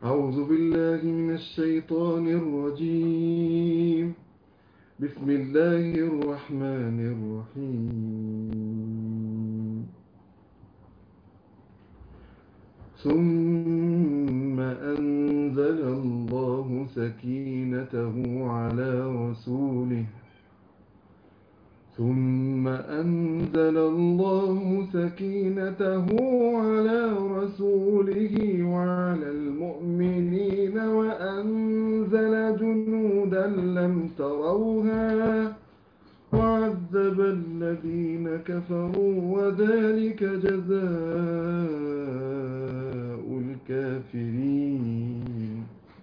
أعوذ بالله من الشيطان الرجيم بسم الله الرحمن الرحيم ثم أنزل الله سكينته على رسوله ثم أنزل الله سكينته على رسوله وعلى المؤمنين وأنزل جنودا لم تروها وعذب الذين كفروا وذلك جزاء الكافرين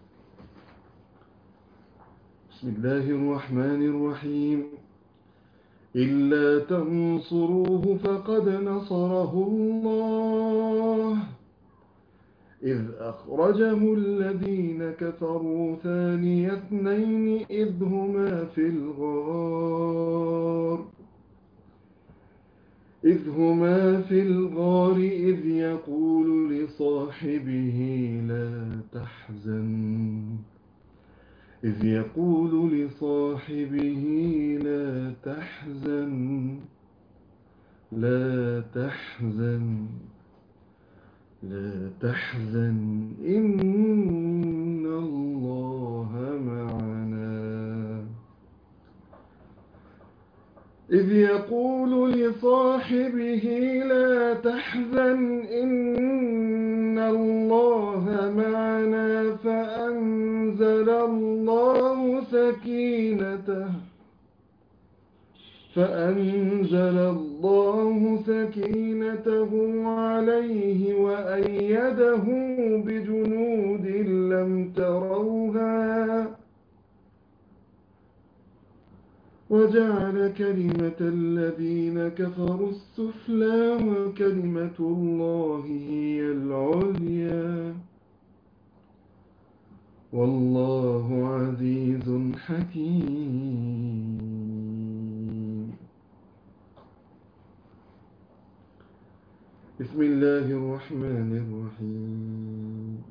بسم الله الرحمن الرحيم إلا تنصروه فقد نصره الله إذ أخرجه الذين كفروا ثاني اثنين إذ هما في الغار إذ هما في الغار إذ يقول لصاحبه لا تحزن إذ يقول لصاحبه لا تحزن لا تحزن لا تحزن إن الله معنا إذ يقول لصاحبه لا تحزن إن الله معنا فأنزل الله سكينته فأنزل الله سكينته عليه وأيده بجنود لم تروها وجعل كلمة الذين كفروا السفلى وكلمة الله هي العليا والله عزيز حكيم بسم الله الرحمن الرحيم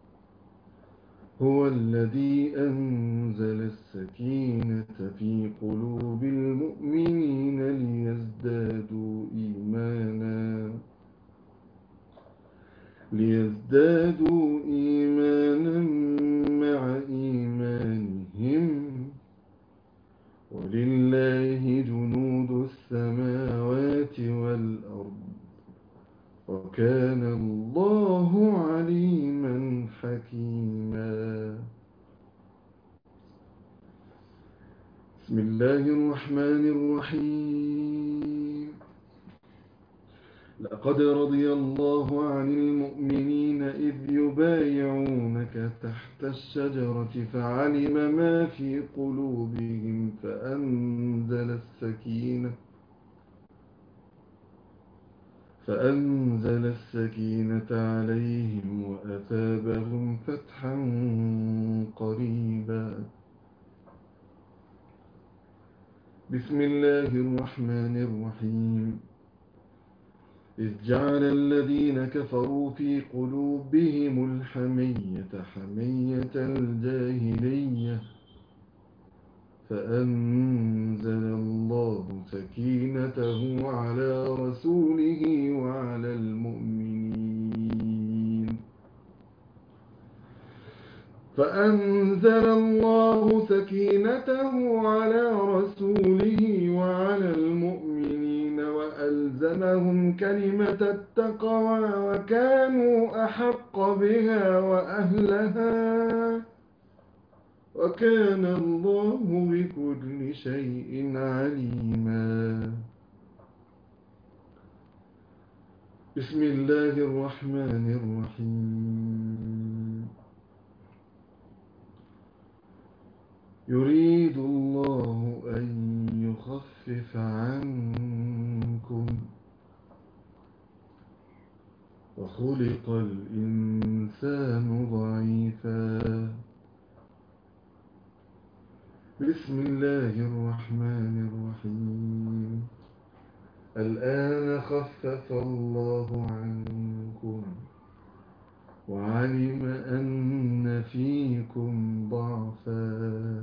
هو الذي أنزل السكينة في قلوب المؤمنين ليزدادوا إيمانا ليزدادوا إيمانا مع إيمانهم ولله جنود السماوات والأرض وكان الله عليما حكيما بسم الله الرحمن الرحيم لقد رضي الله عن المؤمنين إذ يبايعونك تحت الشجرة فعلم ما في قلوبهم فأنزل السكينة فأنزل السكينة عليهم وأثابهم فتحا قريبا بسم الله الرحمن الرحيم إذ جعل الذين كفروا في قلوبهم الحمية حمية الجاهلية فأنزل الله سكينته على رسوله وعلى المؤمنين فأنزل الله سكينته على رسوله وعلى المؤمنين وألزمهم كلمة التقوى وكانوا أحق بها وأهلها وكان الله بكل شيء عليما بسم الله الرحمن الرحيم يريد الله أن يخفف عنكم وخلق الإنسان ضعيفا بسم الله الرحمن الرحيم الآن خفف الله عنكم وعلم أن فيكم ضعفا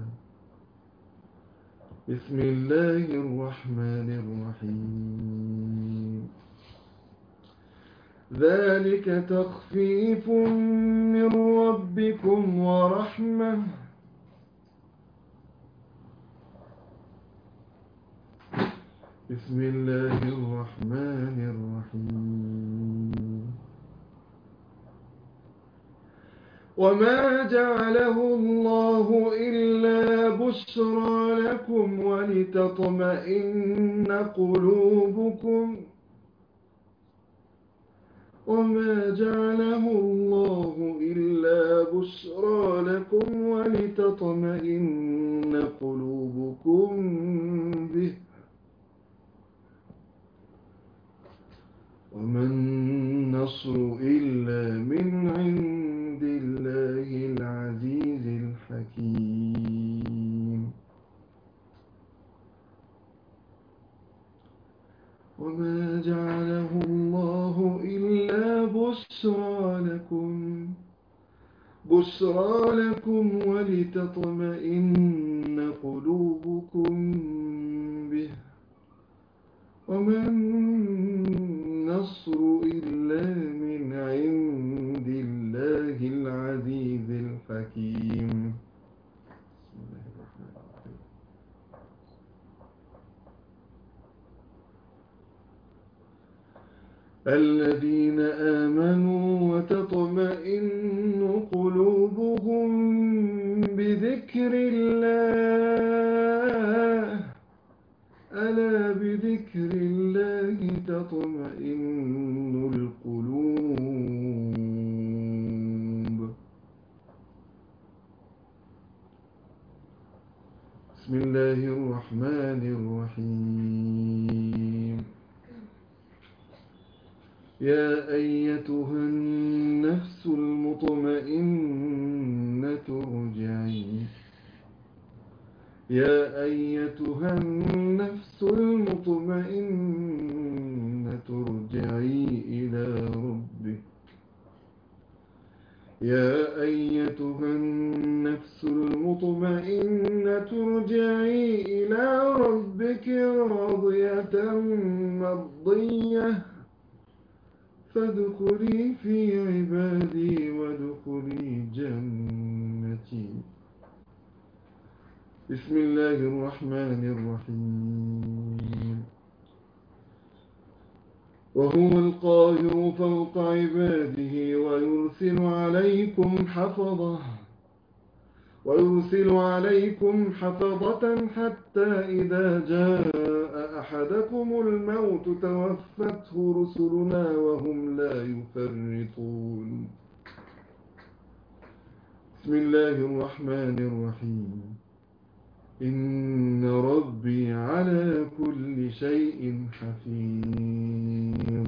بسم الله الرحمن الرحيم ذلك تخفيف من ربكم ورحمة بسم الله الرحمن الرحيم وما جعله الله إلا بشرى لكم ولتطمئن قلوبكم وما جعله الله إلا بشرى لكم ولتطمئن قلوبكم به وما النصر إلا من عند الله العزيز الحكيم وما جعله الله إلا بشرى لكم بشرى لكم ولتطمئن قلوبكم به وما النصر إلا من عند الله العزيز الحكيم بسم الله الرحمن الرحيم الذين آمنوا وتطمئن قلوبهم بذكر الله ألا بذكر الله تطمئن القلوب بسم الله الرحمن الرحيم يا أيتها النفس المطمئنة ارجعي يا أيتها النفس المطمئنة ارجعي إلى ربك يا أيتها النفس المطمئنة ارجعي إلى ربك راضية مرضية فادخلي في عبادي وادخلي جنتي بسم الله الرحمن الرحيم وهو القاهر فوق عباده ويرسل عليكم حفظه ويرسل عليكم حفظة حتى إذا جاء أحدكم الموت توفته رسلنا وهم لا يفرطون بسم الله الرحمن الرحيم إن ربي على كل شيء حفيظ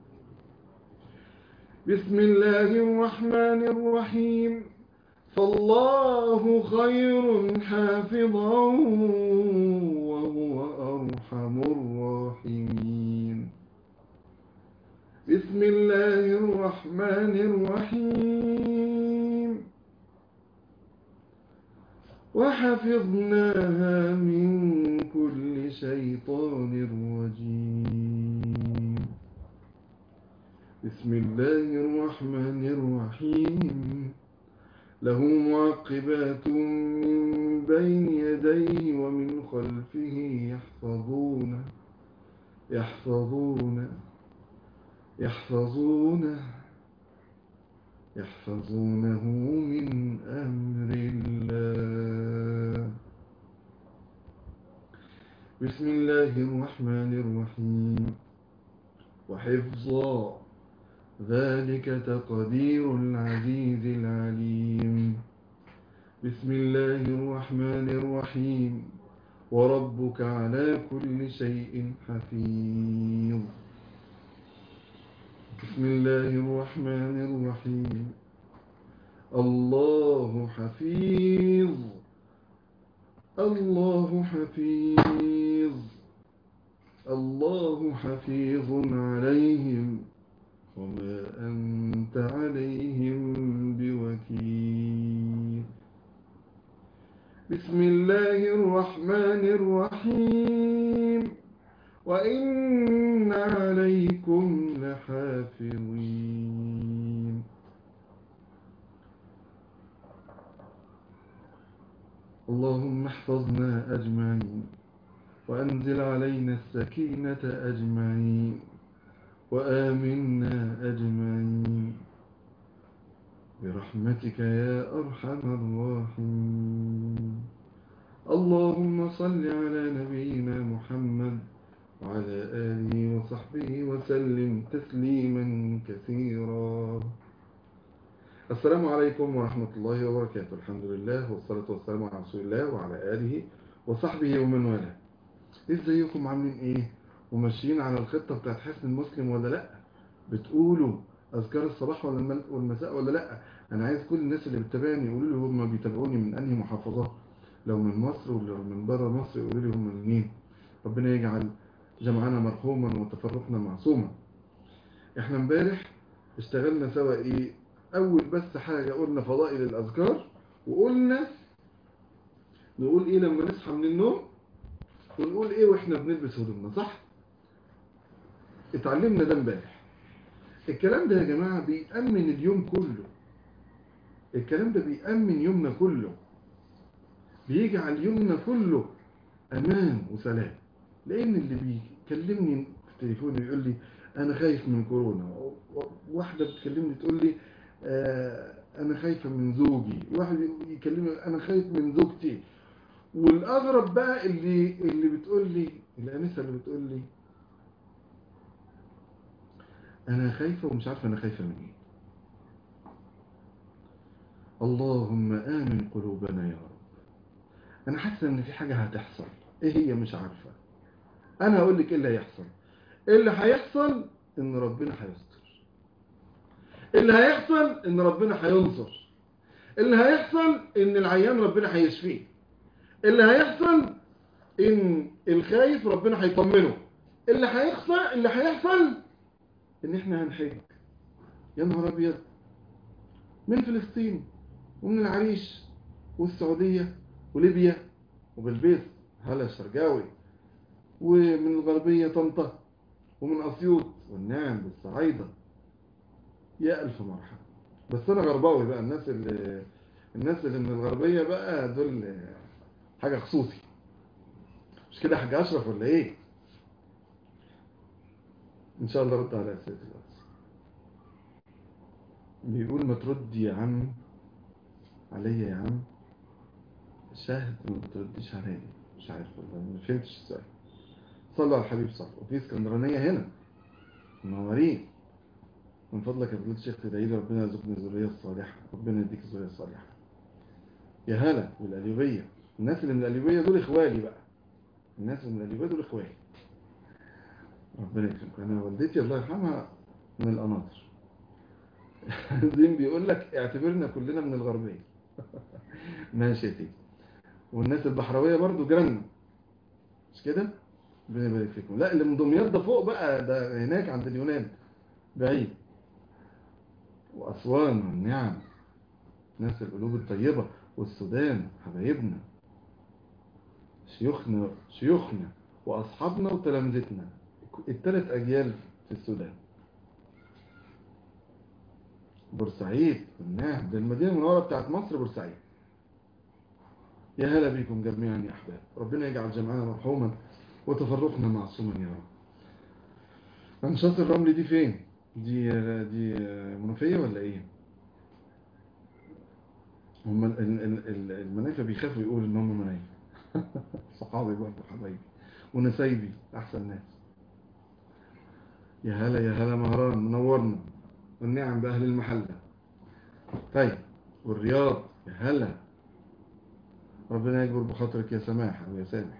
بسم الله الرحمن الرحيم فالله خير حافظا وهو أرحم الراحمين بسم الله الرحمن الرحيم وحفظناها من كل شيطان رجيم بسم الله الرحمن الرحيم له معقبات من بين يديه ومن خلفه يحفظون يحفظون يحفظونه يحفظونه من أمر الله بسم الله الرحمن الرحيم وحفظا ذلك تقدير العزيز العليم بسم الله الرحمن الرحيم وربك على كل شيء حفيظ بسم الله الرحمن الرحيم الله حفيظ الله حفيظ الله حفيظ عليهم وما أنت عليهم أجمعين وأنزل علينا السكينة أجمعين وآمنا أجمعين برحمتك يا أرحم الراحمين اللهم صل على نبينا محمد وعلى آله وصحبه وسلم تسليما كثيرا السلام عليكم ورحمة الله وبركاته الحمد لله والصلاة والسلام على رسول الله وعلى آله وصحبه ومن والاه ازيكم عاملين ايه وماشيين على الخطة بتاعت حسن المسلم ولا لا بتقولوا اذكار الصباح ولا والمساء ولا لا انا عايز كل الناس اللي بتتابعني يقولوا لي هم بيتابعوني من انهي محافظات لو من مصر ولا من بره مصر يقولوا لي هم منين ربنا يجعل جمعنا مرحوما وتفرقنا معصوما احنا امبارح اشتغلنا سوا ايه اول بس حاجة قلنا فضائل الاذكار وقلنا نقول ايه لما نصحى من النوم ونقول ايه واحنا بنلبس هدومنا صح اتعلمنا ده امبارح الكلام ده يا جماعة بيأمن اليوم كله الكلام ده بيأمن يومنا كله بيجعل يومنا كله امان وسلام لان اللي بيكلمني في التليفون يقول لي انا خايف من كورونا واحدة بتكلمني تقول لي آه انا خايفة من زوجي واحد يكلمني انا خايف من زوجتي والاغرب بقى اللي اللي بتقول لي الانسه اللي بتقول لي انا خايفة ومش عارفة انا خايفة من ايه اللهم آمن قلوبنا يا رب انا حاسة ان في حاجة هتحصل ايه هي مش عارفة انا هقول لك ايه اللي هيحصل اللي هيحصل ان ربنا هيستر اللي هيحصل ان ربنا هينصر اللي هيحصل ان العيان ربنا هيشفيه اللي هيحصل ان الخايف ربنا هيطمنه اللي هيحصل اللي هيحصل ان احنا هنحج يا نهار ابيض من فلسطين ومن العريش والسعودية وليبيا وبالبيت هلا الشرقاوي ومن الغربية طنطا ومن أسيوط والنعم بالصعيدة يا ألف مرحبا بس أنا غرباوي بقى الناس اللي الناس اللي من الغربية بقى دول حاجة خصوصي مش كده حاجة أشرف ولا إيه إن شاء الله رد على أسئلة الوقت بيقول ما ترد يا عم عليا يا عم شاهد ما بترديش عليا مش عارف والله ما فهمتش السؤال صلوا على الحبيب صلى وفي اسكندرانية هنا منورين من فضلك يا فضيلة الشيخ تدعي لي ربنا يرزقني الذرية الصالحة ربنا يديك الذرية الصالحة يا هلا بالقليوبية الناس اللي من القليوبية دول اخوالي بقى الناس اللي من القليوبية دول اخوالي ربنا يكرمك انا والدتي الله يرحمها من القناطر زين بيقول لك اعتبرنا كلنا من الغربية ماشي يا سيدي والناس البحراوية برضو جيراننا مش كده ربنا يبارك فيكم لا اللي من دمياط ده فوق بقى ده هناك عند اليونان بعيد وأسوان والنعم ناس القلوب الطيبة والسودان حبايبنا شيوخنا شيوخنا وأصحابنا وتلامذتنا الثلاث أجيال في السودان بورسعيد والنعم ده المدينة المنورة بتاعت مصر بورسعيد يا هلا بكم جميعا يا أحباب ربنا يجعل جمعنا مرحوما وتفرقنا معصوما يا رب أنشاط الرمل دي فين دي دي منوفية ولا ايه هم المنايفة بيخافوا يقولوا ان هم منايفة صحابي برضه حبايبي ونسايبي احسن ناس يا هلا يا هلا مهران منورنا والنعم باهل المحلة طيب والرياض يا هلا ربنا يجبر بخاطرك يا سماح او يا سامح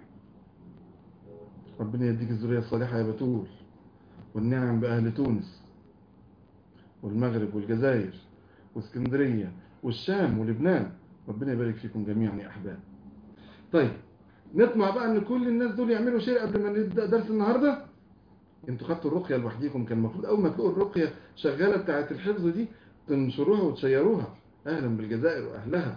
ربنا يديك الذرية الصالحة يا بتول والنعم بأهل تونس والمغرب والجزائر واسكندرية والشام ولبنان ربنا يبارك فيكم جميعا يا أحباب طيب نطمع بقى ان كل الناس دول يعملوا شيء قبل ما نبدأ درس النهاردة انتوا خدتوا الرقية لوحديكم كان المفروض اول ما تلاقوا الرقية شغالة بتاعة الحفظ دي تنشروها وتشيروها اهلا بالجزائر واهلها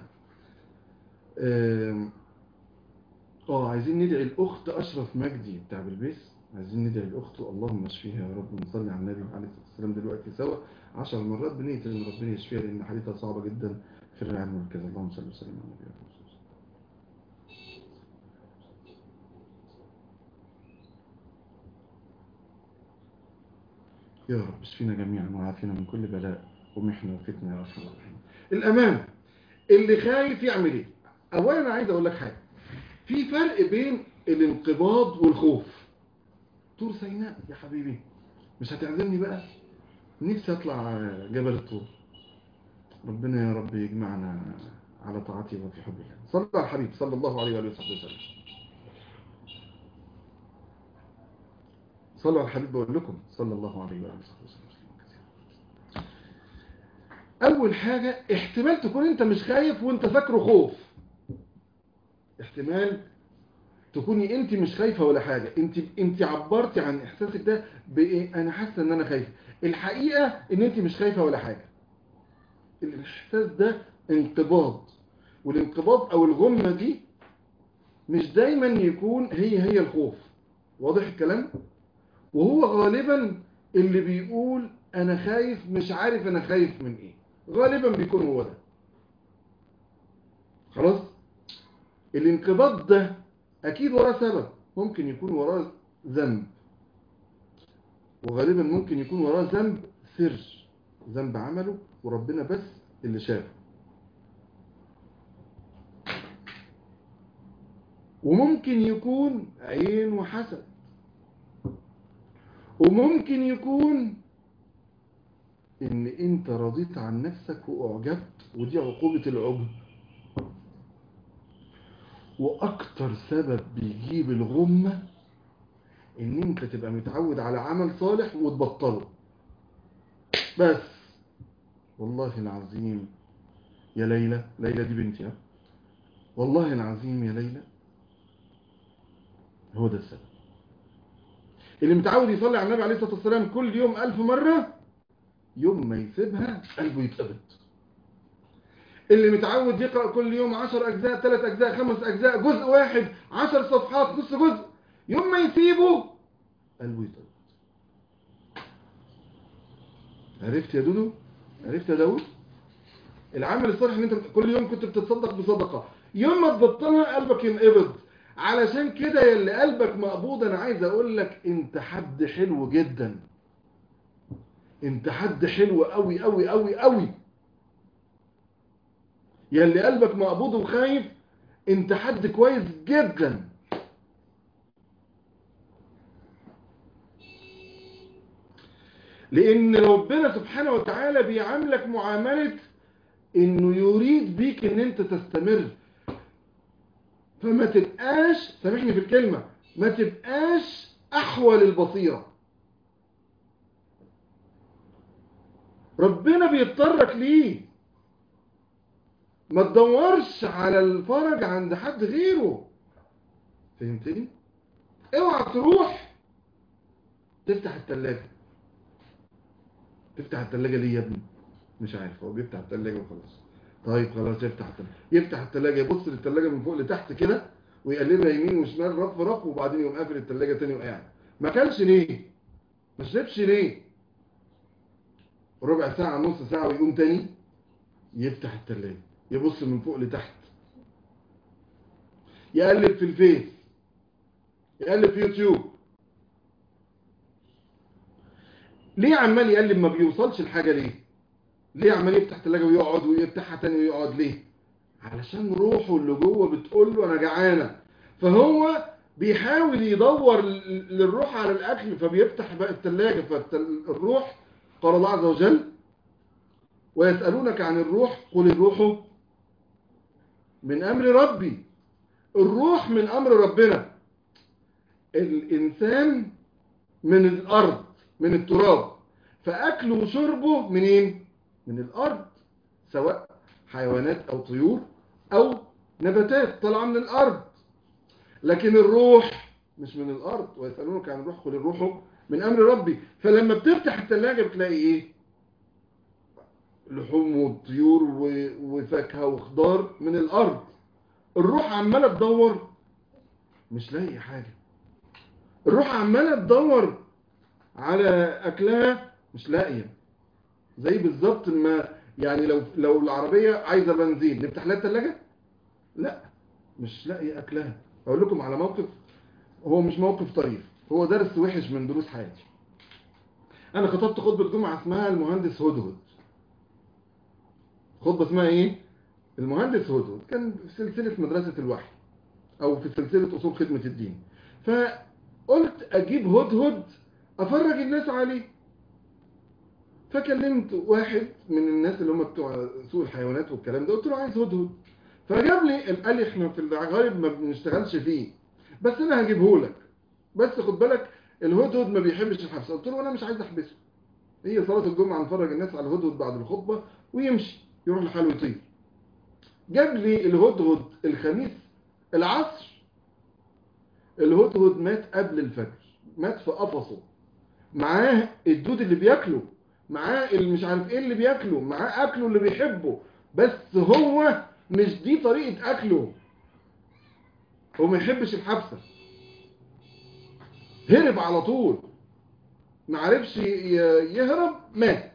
اه عايزين ندعي الاخت اشرف مجدي بتاع بلبيس عايزين ندعي الاخت اللهم اشفيها يا رب ونصلي على النبي عليه الصلاه والسلام دلوقتي سوا 10 مرات بنيه ان ربنا يشفيها لان حالتها صعبه جدا في الرعايه المركزه اللهم صل وسلم على النبي يا رب اشفينا جميعا وعافينا من كل بلاء ومحنة وفتنة يا ارحم الراحمين الأمان اللي خايف يعمل ايه اولا انا عايز اقول لك حاجة في فرق بين الانقباض والخوف طور سيناء يا حبيبي مش هتعزمني بقى نفسي اطلع جبل الطور ربنا يا رب يجمعنا على طاعته وفي حب الله صلى على الحبيب صلى الله عليه وآله وصحبه وسلم صلوا على الحبيب بقول لكم صلى الله عليه وآله وصحبه وسلم أول حاجة احتمال تكون أنت مش خايف وأنت فاكره خوف احتمال تكوني أنت مش خايفة ولا حاجة أنت أنت عبرتي عن إحساسك ده بإيه أنا حاسة إن أنا خايفة الحقيقة إن أنت مش خايفة ولا حاجة الإحساس ده انقباض والانقباض أو الغمة دي مش دايما يكون هي هي الخوف واضح الكلام وهو غالبا اللي بيقول أنا خايف مش عارف أنا خايف من إيه غالبا بيكون هو ده خلاص الانقباض ده أكيد وراه سبب ممكن يكون وراه ذنب وغالبا ممكن يكون وراه ذنب سر ذنب عمله وربنا بس اللي شافه وممكن يكون عين وحسد وممكن يكون ان انت رضيت عن نفسك واعجبت ودي عقوبة العجب واكتر سبب بيجيب الغمة ان انت تبقى متعود على عمل صالح وتبطله بس والله العظيم يا ليلى ليلى دي بنتي ها والله العظيم يا ليلى هو ده السبب اللي متعود يصلي على النبي عليه الصلاة والسلام كل يوم ألف مرة يوم ما يسيبها قلبه يتقبض اللي متعود يقرأ كل يوم عشر أجزاء ثلاث أجزاء خمس أجزاء جزء واحد عشر صفحات نص جزء يوم ما يسيبه قلبه يتقبض عرفت يا دودو عرفت يا داود العمل الصالح ان انت كل يوم كنت بتتصدق بصدقة يوم ما تبطلها قلبك ينقبض علشان كده يا اللي قلبك مقبوض انا عايز اقول لك انت حد حلو جدا انت حد حلو قوي قوي قوي قوي يا اللي قلبك مقبوض وخايف انت حد كويس جدا لان ربنا سبحانه وتعالى بيعاملك معاملة انه يريد بيك ان انت تستمر فما تبقاش سامحني في الكلمة ما تبقاش احول البصيرة ربنا بيضطرك ليه ما تدورش على الفرج عند حد غيره فهمتني اوعى تروح تفتح التلاجة تفتح التلاجة ليه يا ابني مش عارف هو بيفتح التلاجة وخلاص طيب خلاص يفتح التلاجة يفتح التلاجة يبص للتلاجة من فوق لتحت كده ويقلبها يمين وشمال رف رف وبعدين يقوم قافل التلاجة تاني وقاعد ما كلش ليه ما شربش ليه ربع ساعة نص ساعة ويقوم تاني يفتح التلاجة يبص من فوق لتحت يقلب في الفيس يقلب في يوتيوب ليه عمال يقلب ما بيوصلش الحاجة ليه ليه عمال يفتح تلاجة ويقعد ويفتحها تاني ويقعد ليه علشان روحه اللي جوه بتقول له انا جعانة فهو بيحاول يدور للروح على الاكل فبيفتح بقى التلاجة فالروح قال الله عز وجل ويسألونك عن الروح قل الروح من أمر ربي الروح من أمر ربنا الإنسان من الأرض من التراب فأكله وشربه منين؟ من الأرض سواء حيوانات أو طيور أو نباتات طالعة من الأرض لكن الروح مش من الأرض ويسألونك عن الروح قل الروح من أمر ربي فلما بتفتح الثلاجة بتلاقي إيه؟ لحوم وطيور وفاكهة وخضار من الأرض الروح عمالة تدور مش لاقي حاجة الروح عمالة تدور على أكلها مش لاقية زي بالظبط ما يعني لو لو العربية عايزة بنزين نفتح لها الثلاجة لا مش لاقي أكلها أقول لكم على موقف هو مش موقف طريف هو درس وحش من دروس حياتي انا خطبت خطبه جمعه اسمها المهندس هدهد خطبه اسمها ايه المهندس هدهد كان في سلسله مدرسه الوحي او في سلسله اصول خدمه الدين فقلت اجيب هدهد افرج الناس عليه فكلمت واحد من الناس اللي هم بتوع سوق الحيوانات والكلام ده قلت له عايز هدهد فجاب لي قال لي احنا في الغالب ما بنشتغلش فيه بس انا هجيبه لك بس خد بالك الهدهد ما بيحبش الحبس قلت له انا مش عايز احبسه هي صلاه الجمعه نفرج الناس على الهدهد بعد الخطبه ويمشي يروح لحاله يطير جاب لي الهدهد الخميس العصر الهدهد مات قبل الفجر مات في قفصه معاه الدود اللي بياكله معاه اللي مش عارف ايه اللي بياكله معاه اكله اللي بيحبه بس هو مش دي طريقة اكله هو ما يحبش الحبسة هرب على طول ما عرفش يهرب مات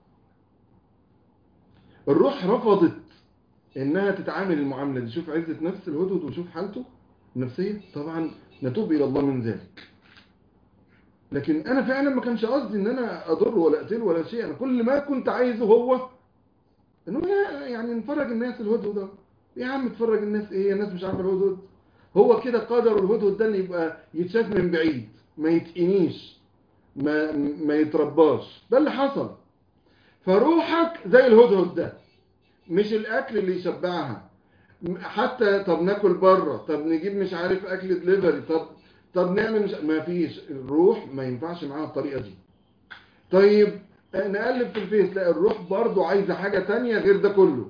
الروح رفضت انها تتعامل المعاملة دي شوف عزة نفس الهدهد وشوف حالته النفسية طبعا نتوب الى الله من ذلك لكن انا فعلا ما كانش قصدي ان انا اضره ولا اقتله ولا شيء انا كل ما كنت عايزه هو انه يعني نفرج الناس الهدهد ده يا عم تفرج الناس ايه الناس مش عارفه الهدهد هو كده قدر الهدهد ده ان يبقى يتشاف من بعيد ما يتقنيش ما ما يترباش ده اللي حصل فروحك زي الهدهد ده مش الاكل اللي يشبعها حتى طب ناكل بره طب نجيب مش عارف اكل دليفري طب طب نعمل مش ما فيش الروح ما ينفعش معاها الطريقه دي طيب نقلب في الفيس لا الروح برضو عايزه حاجه تانية غير ده كله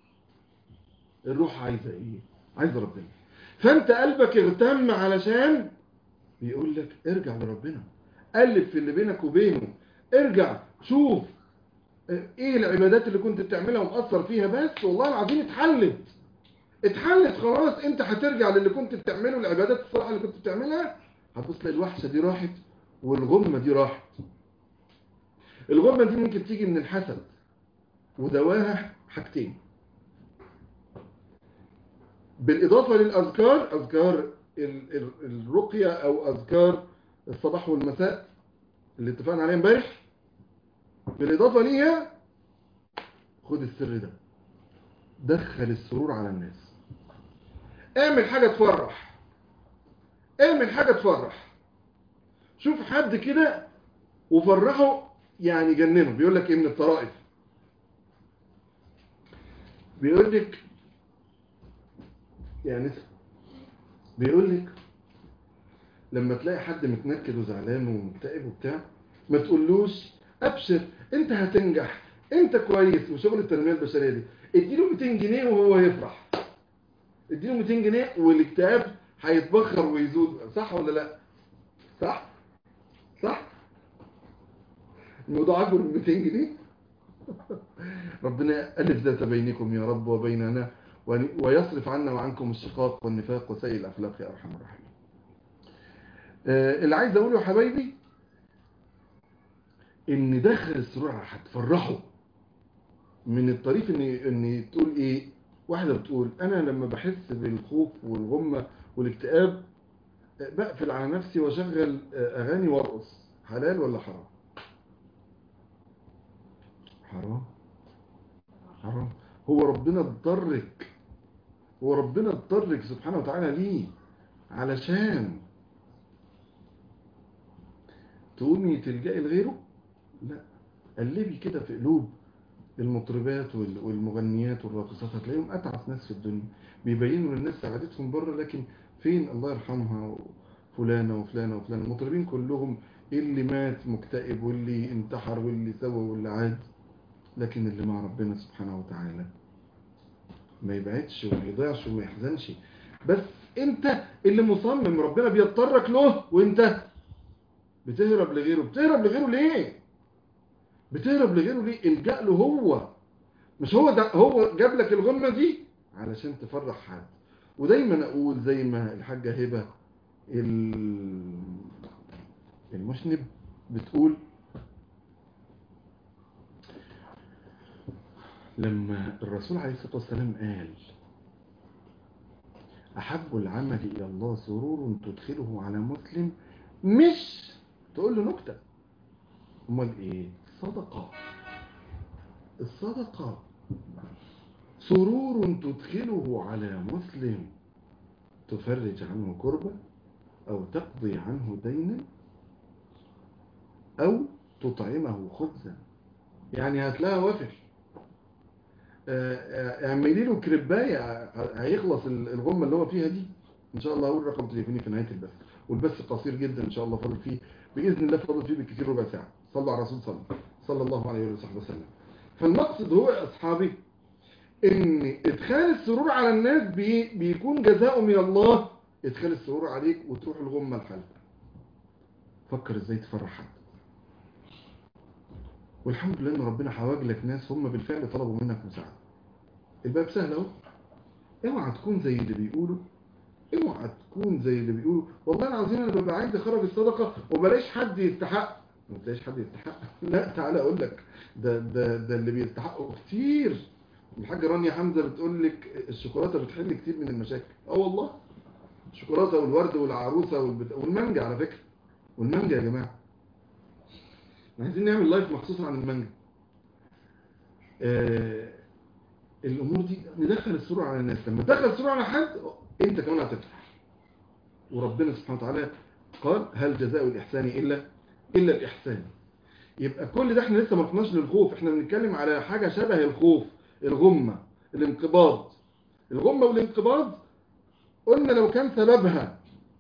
الروح عايزه ايه عايزه ربنا فانت قلبك اغتم علشان بيقول لك ارجع لربنا قلب في اللي بينك وبينه ارجع شوف ايه العبادات اللي كنت بتعملها ومقصر فيها بس والله العظيم اتحلت اتحلت خلاص انت هترجع للي كنت بتعمله العبادات الصالحه اللي كنت بتعملها هتبص تلاقي الوحشه دي راحت والغمه دي راحت الغمه دي ممكن تيجي من الحسد ودواها حاجتين بالاضافه للاذكار اذكار الرقيه او اذكار الصباح والمساء اللي اتفقنا عليها امبارح بالاضافه ليها خد السر ده دخل السرور على الناس اعمل حاجة تفرح اعمل حاجة تفرح شوف حد كده وفرحه يعني جننه بيقول لك ايه من الطرائف بيقول لك يعني بيقول لك لما تلاقي حد متنكد وزعلان ومكتئب وبتاع ما تقولوش ابشر انت هتنجح انت كويس وشغل التنميه البشريه دي اديله 200 جنيه وهو يفرح اديله 200 جنيه والاكتئاب هيتبخر ويزود صح ولا لا صح صح الموضوع اكبر من 200 جنيه ربنا الف ذات بينكم يا رب وبيننا ويصرف عنا وعنكم الشقاق والنفاق وسيء الاخلاق يا ارحم الراحمين اللي عايز اقوله يا حبايبي ان دخل السرور هتفرحه من الطريف ان ان تقول ايه واحده بتقول انا لما بحس بالخوف والغمه والاكتئاب بقفل على نفسي واشغل اغاني وارقص حلال ولا حرام حرام حرام هو ربنا اضطرك هو ربنا اضطرك سبحانه وتعالى ليه علشان تقومي تلجئي لغيره لا قلبي كده في قلوب المطربات والمغنيات والراقصات هتلاقيهم اتعس ناس في الدنيا بيبينوا للناس سعادتهم بره لكن فين الله يرحمها فلانه وفلانه وفلانه المطربين كلهم اللي مات مكتئب واللي انتحر واللي سوى واللي عاد لكن اللي مع ربنا سبحانه وتعالى ما يبعدش وما يضيعش وما يحزنش بس انت اللي مصمم ربنا بيضطرك له وانت بتهرب لغيره بتهرب لغيره ليه بتهرب لغيره ليه الجأ له هو مش هو ده هو جاب لك الغمه دي علشان تفرح حد ودايما اقول زي ما الحاجه هبه المشنب بتقول لما الرسول عليه الصلاه والسلام قال احب العمل الى الله سرور تدخله على مسلم مش تقول له نكته امال ايه صدقة الصدقة سرور تدخله على مسلم تفرج عنه كربة او تقضي عنه دينا او تطعمه خبزا يعني هتلاقيها وافر آه، آه، اعملي له كريبايه هيخلص الغمه اللي هو فيها دي ان شاء الله اقول رقم تليفوني في نهايه البث والبث قصير جدا ان شاء الله فاضل فيه باذن الله فاضل فيه بالكثير ربع ساعه صلوا على الرسول صلى صلى الله عليه وصحبه وسلم فالمقصد هو يا اصحابي ان ادخال السرور على الناس بي بيكون جزاء من الله ادخال السرور عليك وتروح الغمه لحالك فكر ازاي تفرح حد والحمد لله ان ربنا حواج لك ناس هم بالفعل طلبوا منك مساعده الباب سهل اهو اوعى تكون زي اللي بيقولوا اوعى تكون زي اللي بيقولوا والله العظيم انا ببقى عايز اخرج الصدقه وبلاش حد يستحق ما تلاقيش حد يستحق لا تعالى اقول لك ده ده ده اللي بيستحقوا كتير الحاجه رانيا حمزه بتقول لك الشوكولاته بتحل كتير من المشاكل اه والله الشوكولاته والورد والعروسه والبت... والمانجا على فكره والمانجا يا جماعه احنا عايزين نعمل لايف مخصوص عن المانجا آه الامور دي ندخل السرور على الناس لما تدخل السرور على حد انت كمان هتفرح وربنا سبحانه وتعالى قال هل جزاء الاحسان الا الا الاحسان يبقى كل ده احنا لسه ما رحناش للخوف احنا بنتكلم على حاجه شبه الخوف الغمه الانقباض الغمه والانقباض قلنا لو كان سببها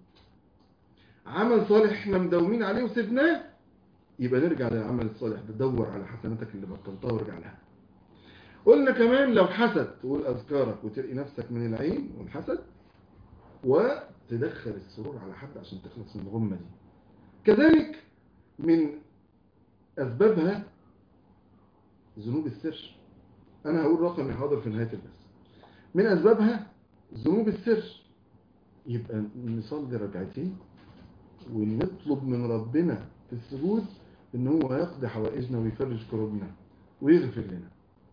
عمل صالح احنا مداومين عليه وسبناه يبقى نرجع للعمل الصالح ده دور على حسناتك اللي بطلتها وارجع لها قلنا كمان لو حسد تقول أذكارك وترقي نفسك من العين والحسد وتدخل السرور على حد عشان تخلص من الغمة دي كذلك من أسبابها ذنوب السر أنا هقول رقمي حاضر في نهاية البث من أسبابها ذنوب السر يبقى نصلي ركعتين ونطلب من ربنا في السجود ان هو يقضي حوائجنا ويفرج كروبنا ويغفر لنا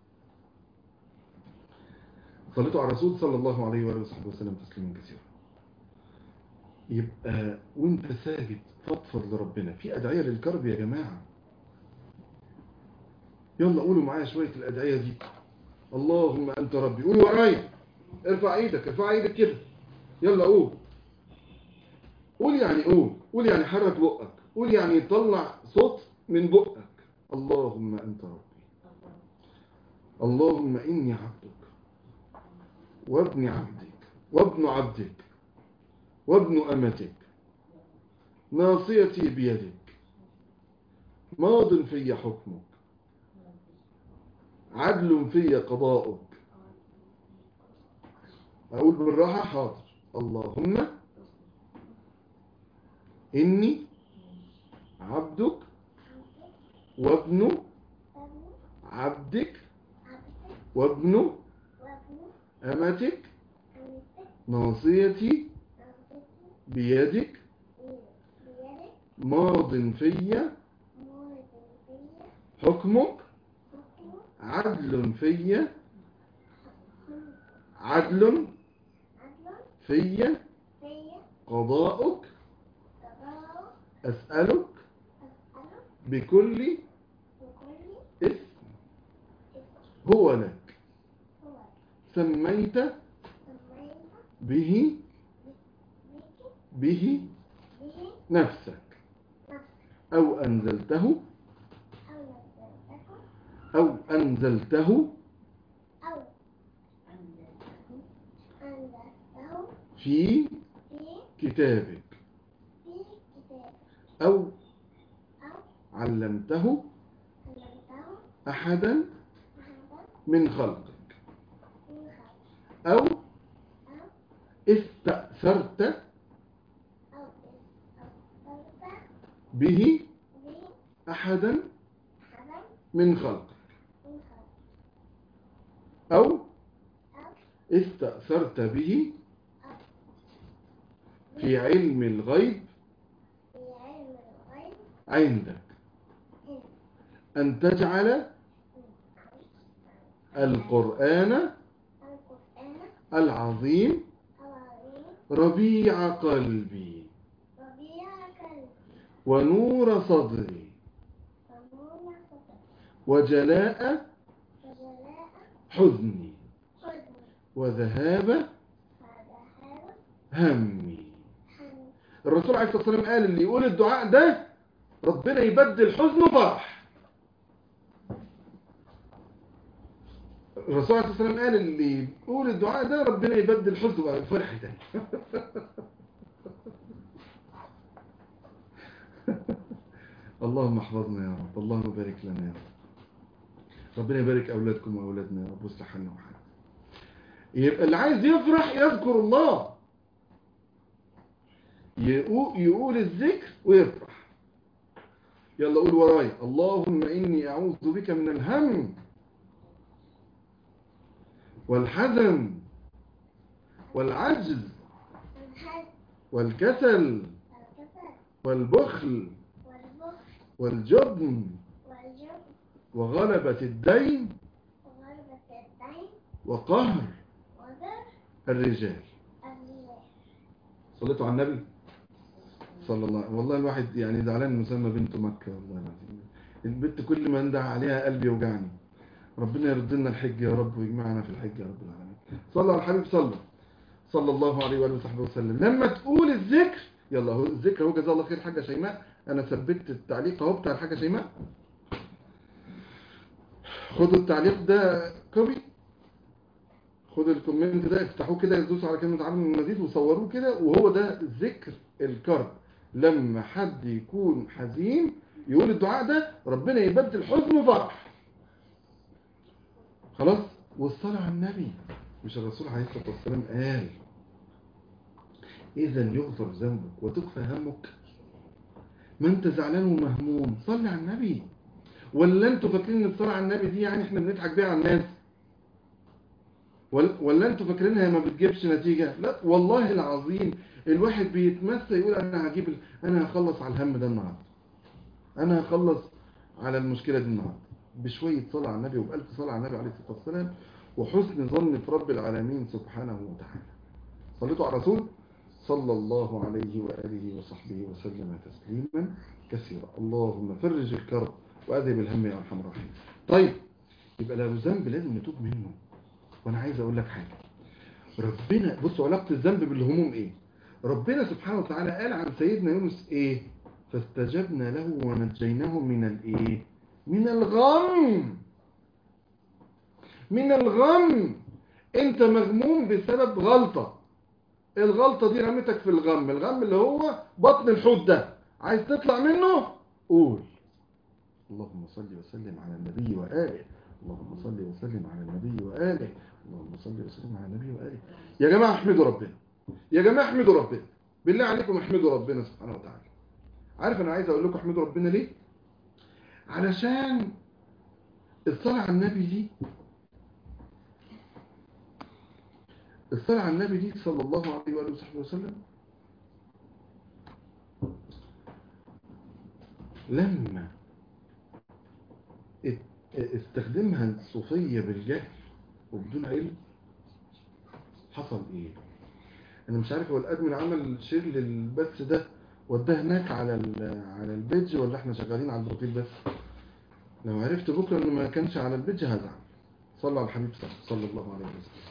صليتوا على الرسول صلى الله عليه وآله وصحبه وسلم تسليما كثيرا يبقى وانت ساجد فضفض لربنا في أدعية للكرب يا جماعة يلا قولوا معايا شوية الأدعية دي اللهم أنت ربي قولوا ورايا ارفع ايدك ارفع ايدك كده يلا قول قول يعني قول قول يعني حرك بقك قول يعني طلع صوت من بقك اللهم أنت ربي اللهم إني عبدك وابن عبدك وابن عبدك وابن أمتك ناصيتي بيدك ماض في حكمك عدل في قضاؤك أقول بالراحة حاضر اللهم إني عبدك وابن عبدك وابن أمتك ناصيتي بيدك ماض في حكمك عدل في عدل في قضاؤك أسألك بكل اسم هو لك سميت به به نفسك أو أنزلته أو أنزلته في كتابك أو علمته أحدا من خلقك أو استأثرت به أحدا من خلقك أو استأثرت به في علم الغيب عندك أن تجعل القرآن العظيم ربيع قلبي ونور صدري وجلاء حزني وذهاب همي الرسول عليه الصلاة والسلام قال اللي يقول الدعاء ده ربنا يبدل حزنه فرح الرسول عليه الصلاة والسلام قال اللي يقول الدعاء ده ربنا يبدل حزنه فرح تاني اللهم احفظنا يا رب اللهم بارك لنا يا رب ربنا يبارك أولادكم وأولادنا يا رب واصلح حالنا وحالنا يبقى اللي عايز يفرح يذكر الله يقول, يقول الذكر ويفرح يلا قول ورايا اللهم إني أعوذ بك من الهم والحزن والعجز والكسل والبخل والجبن وغلبة الدين وقهر الرجال صليتوا على النبي صلى الله عليه والله الواحد يعني زعلان مسمى بنت مكة والله العظيم البنت كل ما اندع عليها قلبي يوجعني ربنا يرد لنا الحج يا رب ويجمعنا في الحج يا رب العالمين صلى على الحبيب صلى صلى الله عليه وآله وصحبه وسلم لما تقول الذكر يلا هو الذكر هو جزاه الله خير حاجة شيماء انا ثبت التعليق اهو بتاع الحاجة شيماء خدوا التعليق ده كوبي خدوا الكومنت ده افتحوه كده يدوسوا على كلمة عالم المزيد وصوروه كده وهو ده ذكر الكرب لما حد يكون حزين يقول الدعاء ده ربنا يبدل حزنه فرح خلاص والصلاة على النبي مش الرسول عليه الصلاة والسلام قال إذا يغفر ذنبك وتكفى همك ما انت زعلان ومهموم صلي على النبي ولا انتوا فاكرين ان الصلاة على النبي دي يعني احنا بنضحك بيها على الناس ولا انتوا فاكرينها ما بتجيبش نتيجة لا والله العظيم الواحد بيتمسى يقول انا هجيب انا هخلص على الهم ده النهارده انا هخلص على المشكلة دي النهارده بشوية صلاة على النبي وبألف صلاة على النبي عليه الصلاة والسلام وحسن ظن في رب العالمين سبحانه وتعالى صليتوا على الرسول صلى الله عليه وآله وصحبه وسلم تسليما كثيرا اللهم فرج الكرب وأذهب الهم يا أرحم الراحمين طيب يبقى لو ذنب لازم نتوب منه وانا عايز اقول لك حاجة ربنا بصوا علاقة الذنب بالهموم ايه ربنا سبحانه وتعالى قال عن سيدنا يونس ايه فاستجبنا له ونجيناه من الايه من الغم من الغم انت مغموم بسبب غلطة الغلطة دي رمتك في الغم الغم اللي هو بطن الحوت ده عايز تطلع منه قول اللهم صل وسلم على النبي وآله اللهم صل وسلم على النبي وآله اللهم صل وسلم على النبي وآله يا جماعة احمدوا ربنا يا جماعة احمدوا ربنا بالله عليكم احمدوا ربنا سبحانه وتعالى عارف انا عايز اقول لكم احمدوا ربنا ليه علشان الصلاة على النبي دي الصلاة على النبي دي صلى الله عليه وآله وصحبه وسلم لما استخدمها الصوفية بالجهل وبدون علم حصل ايه انا مش عارف هو الادمن عمل شير للبث ده وداه هناك على على البيج ولا احنا شغالين على البروفيل بس لو عرفت بكره انه ما كانش على البيج هزعل صلى على الحبيب صلى الله عليه وسلم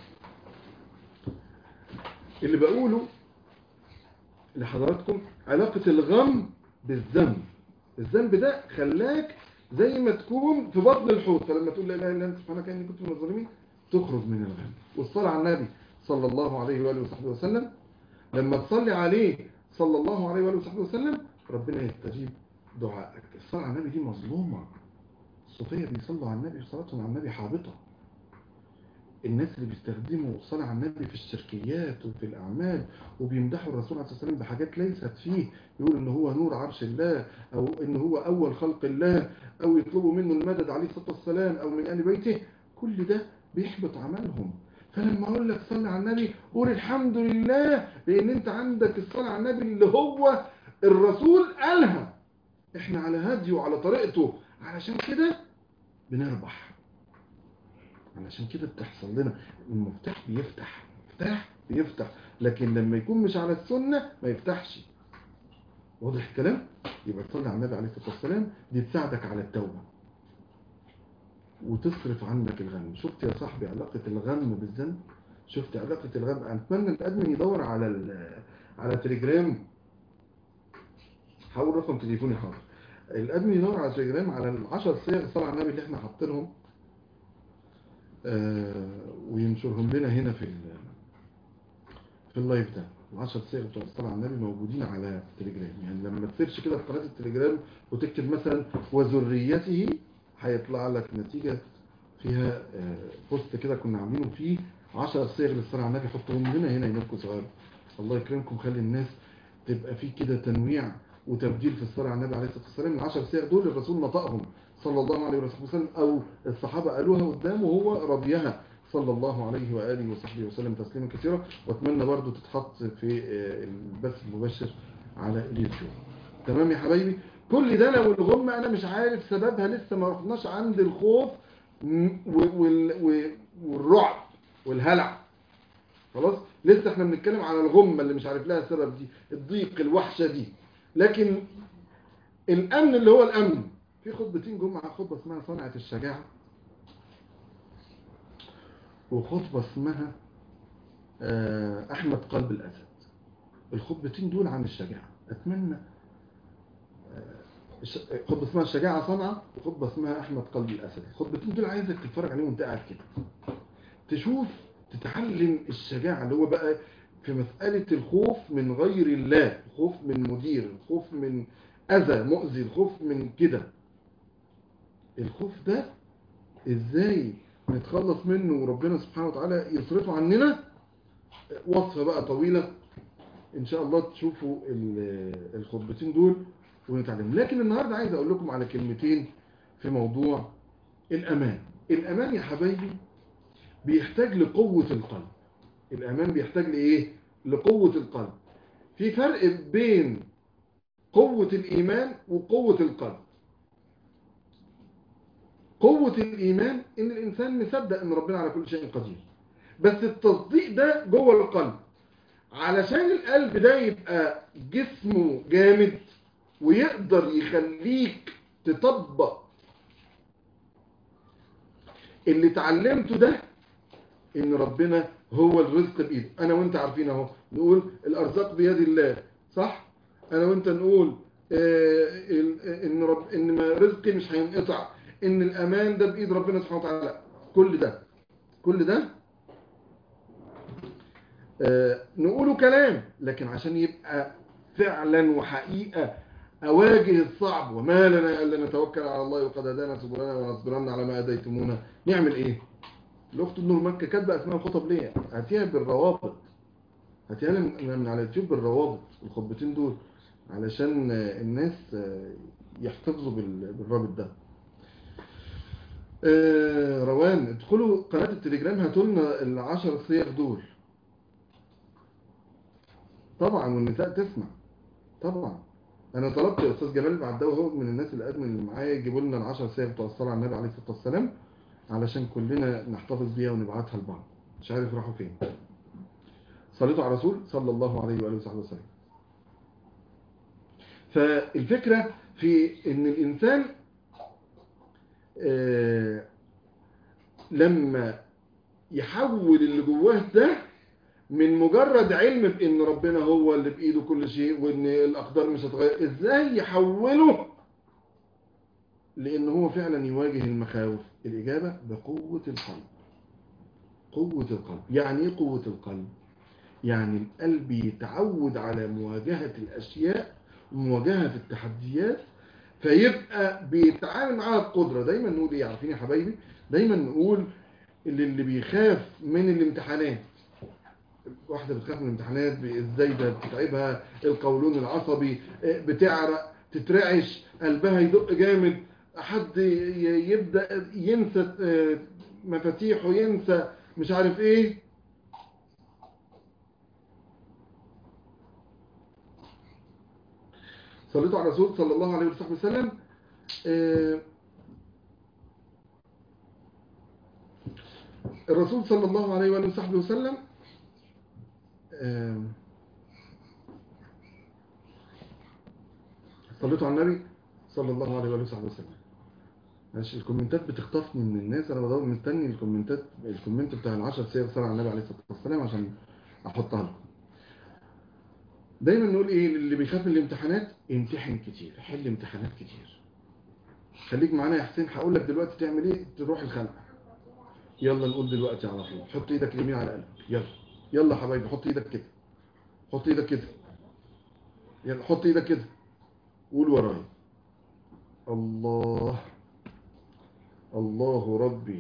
اللي بقوله لحضراتكم علاقة الغم بالذنب الذنب ده خلاك زي ما تكون في بطن الحوت فلما تقول لا اله الا انت سبحانك اني كنت من الظالمين تخرج من الغم والصلاه على النبي صلى الله عليه واله وصحبه وسلم لما تصلي عليه صلى الله عليه واله وصحبه وسلم ربنا يستجيب دعائك الصلاه على النبي دي مظلومه الصوفيه بيصلوا على النبي صلاتهم على النبي حابطه الناس اللي بيستخدموا الصلاة على النبي في الشركيات وفي الأعمال وبيمدحوا الرسول عليه الصلاة والسلام بحاجات ليست فيه يقول إن هو نور عرش الله أو إن هو أول خلق الله أو يطلبوا منه المدد عليه الصلاة والسلام أو من آل بيته كل ده بيحبط عملهم فلما أقول لك صلي على النبي قول الحمد لله لأن أنت عندك الصلاة على النبي اللي هو الرسول قالها إحنا على هديه وعلى طريقته علشان كده بنربح علشان كده بتحصل لنا المفتاح بيفتح مفتاح بيفتح لكن لما يكون مش على السنة ما يفتحش واضح الكلام يبقى تصلي على النبي عليه الصلاة والسلام دي تساعدك على التوبة وتصرف عنك الغم شفت يا صاحبي علاقة الغم بالذنب شفت علاقة الغم أتمنى الأدمن يدور على ال- على تليجرام حاول رقم تليفوني حاضر الأدمن يدور على تليجرام على العشر صيغ الصلاة على النبي اللي احنا حاطينهم آه، وينشرهم لنا هنا في ال- في اللايف ده العشر صيغ بتوع الصلاة على النبي موجودين على التليجرام يعني لما تسيرش كده في قناة التليجرام وتكتب مثلا وذريته هيطلع لك نتيجة فيها آه، بوست كده كنا عاملينه فيه 10 صيغ للصلاة على النبي حطهم لنا هنا ينكم صغير الله يكرمكم خلي الناس تبقى فيه كده تنويع وتبديل في الصلاة على النبي عليه الصلاة والسلام العشر صيغ دول الرسول نطقهم صلى الله عليه وسلم أو الصحابة قالوها قدامه وهو رضيها صلى الله عليه وآله وصحبه وسلم تسليما كثيرا واتمنى برضو تتحط في آه، البث المباشر على اليوتيوب تمام يا حبايبي كل ده لو الغمة أنا مش عارف سببها لسه ما رحناش عند الخوف م- و- وال- و- والرعب والهلع خلاص لسه احنا بنتكلم على الغمة اللي مش عارف لها سبب دي الضيق الوحشة دي لكن الأمن اللي هو الأمن في خطبتين جمعة خطبة اسمها صنعة الشجاعة وخطبة اسمها آه، أحمد قلب الأسد الخطبتين دول عن الشجاعة أتمنى آه، الش- خطبة اسمها الشجاعة صنعة وخطبة اسمها أحمد قلب الأسد الخطبتين دول عايزك تتفرج عليهم وانت قاعد كده تشوف تتعلم الشجاعة اللي هو بقى في مسألة الخوف من غير الله الخوف من مدير الخوف من أذى مؤذي الخوف من كده الخوف ده ازاي نتخلص منه وربنا سبحانه وتعالى يصرفه عننا وصفة بقى طويلة ان شاء الله تشوفوا ال- الخطبتين دول ونتعلم لكن النهاردة عايز اقول لكم على كلمتين في موضوع الامان الامان يا حبايبي بيحتاج لقوة القلب الامان بيحتاج لايه لقوة القلب في فرق بين قوة الايمان وقوة القلب قوة الإيمان إن الإنسان مصدق إن ربنا على كل شيء قدير بس التصديق ده جوه القلب علشان القلب ده يبقى جسمه جامد ويقدر يخليك تطبق اللي اتعلمته ده إن ربنا هو الرزق بإيده أنا وأنت عارفين أهو نقول الأرزاق بيد الله صح؟ أنا وأنت نقول آه، ال- إن رب إن ما رزقي مش هينقطع ان الامان ده بايد ربنا سبحانه وتعالى كل ده كل ده آه نقوله كلام لكن عشان يبقى فعلا وحقيقة اواجه الصعب وما لنا الا نتوكل على الله وقد هدانا سبلنا ونصبرن على ما اديتمونا نعمل ايه الاخت النور مكه كاتبه اسمها خطب ليه هاتيها بالروابط هاتيها لي من من على اليوتيوب بالروابط الخطبتين دول علشان آه، الناس آه، يحتفظوا بال- بالرابط ده آه، روان ادخلوا قناة التليجرام هاتوا لنا العشر صيغ دول طبعا والنساء تسمع طبعا انا طلبت يا استاذ جمال بعداوي هو من الناس اللي ادمن اللي معايا يجيبوا لنا العشر صيغ بتوع الصلاه على النبي عليه الصلاه والسلام علشان كلنا نحتفظ بيها ونبعتها لبعض مش عارف راحوا فين صليتوا على الرسول صلى الله عليه واله وصحبه وسلم فالفكره في ان الانسان آه، لما يحول اللي جواه ده من مجرد علم بان ربنا هو اللي بايده كل شيء وان الاقدار مش هتغير ازاي يحوله لان هو فعلا يواجه المخاوف الاجابه بقوه القلب قوه القلب يعني ايه قوه القلب يعني القلب يتعود على مواجهه الاشياء ومواجهه التحديات فيبقى بيتعامل معاها بقدرة دايما نقول ايه عارفين يا حبايبي دايما نقول اللي, اللي بيخاف من الامتحانات واحدة بتخاف من الامتحانات ازاي ده بتتعبها القولون العصبي آه، بتعرق تترعش قلبها يدق جامد حد ي- يبدأ ينسى آه، مفاتيحه ينسى مش عارف ايه صليتوا على الرسول صلى الله عليه وصحبه وسلم آه، الرسول صلى الله عليه وآله وصحبه وسلم آه، صليتوا على النبي صلى الله عليه وآله وصحبه وسلم ماشي الكومنتات بتخطفني من الناس انا بدور مستني الكومنتات الكومنت بتاع العشر سير صلى على النبي عليه الصلاه والسلام عشان احطها لكم دايما نقول ايه اللي بيخاف من الامتحانات امتحن كتير حل امتحانات كتير خليك معانا يا حسين هقول لك دلوقتي تعمل ايه تروح الخلقه يلا نقول دلوقتي على طول حط ايدك اليمين على قلبك يلا يلا يا حبايبي حط ايدك كده حط ايدك كده يلا حط ايدك كده قول ورايا الله الله ربي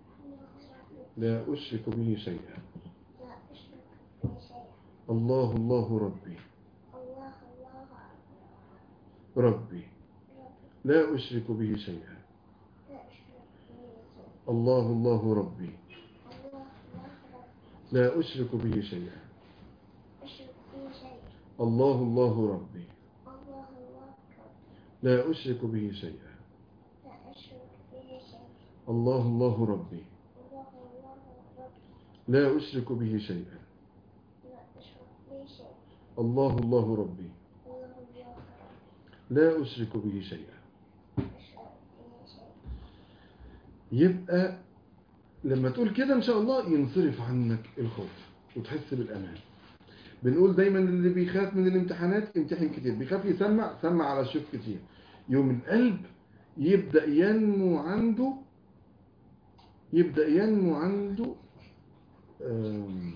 لا أشرك به شيئا لا أشرك به شيئا الله الله ربي الله الله ربي ربي لا أشرك به شيئا لا أشرك به شيئا الله الله ربي الله الله ربي لا أشرك به شيئا أشرك به شيئا الله الله ربي الله الله ربي لا أشرك به شيئا لا أشرك به شيئا الله الله ربي الله الله ربي لا أشرك به شيئا لا أشرك به شيئا الله الله ربي الله الله ربي لا أشرك به شيئا أشرك به شيئا يبقى لما تقول كده إن شاء الله ينصرف عنك الخوف وتحس بالأمان بنقول دايما اللي بيخاف من الامتحانات امتحن كتير بيخاف يسمع سمع على الشوف كتير يوم القلب يبدأ ينمو عنده يبدأ ينمو عنده آم،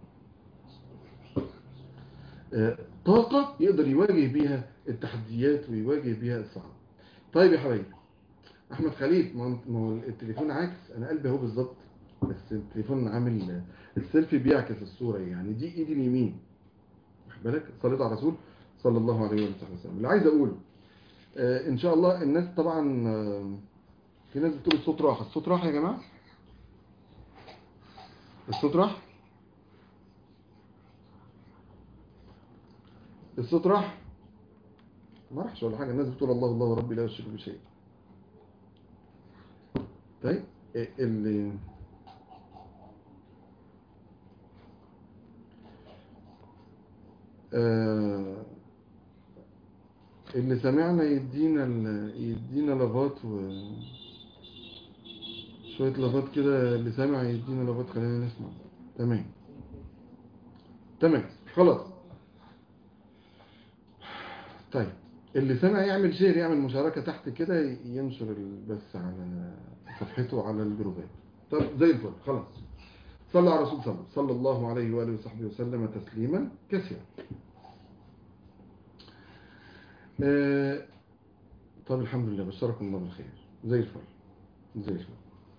آه، طاقة يقدر يواجه بيها التحديات ويواجه بيها الصعاب طيب يا حبايبي احمد خليل ما هو- ما هو التليفون عاكس انا قلبي اهو بالظبط بس التليفون عامل السيلفي بيعكس الصوره يعني دي ايدي اليمين واخد بالك صليت على الرسول صلى الله عليه وآله وسلم اللي عايز اقوله آه ان شاء الله الناس طبعا آه في ناس بتقول الصوت راح الصوت راح يا جماعه الصوت راح الصوت راح ما راحش ولا حاجه الناس بتقول الله الله ربي لا يشرك بشيء طيب إيه اللي آه اللي سمعنا يدينا ال- يدينا لغات و شوية لغات كده اللي سامع يدينا لغات خلينا نسمع تمام تمام خلاص طيب اللي سمع يعمل شير يعمل مشاركة تحت كده ينشر البث على صفحته على الجروبات طب زي الفل خلاص صلى على الرسول صلى صلى الله عليه وآله وصحبه وسلم تسليما كثيرا آه، طب الحمد لله بشركم الله بالخير زي الفل زي الفل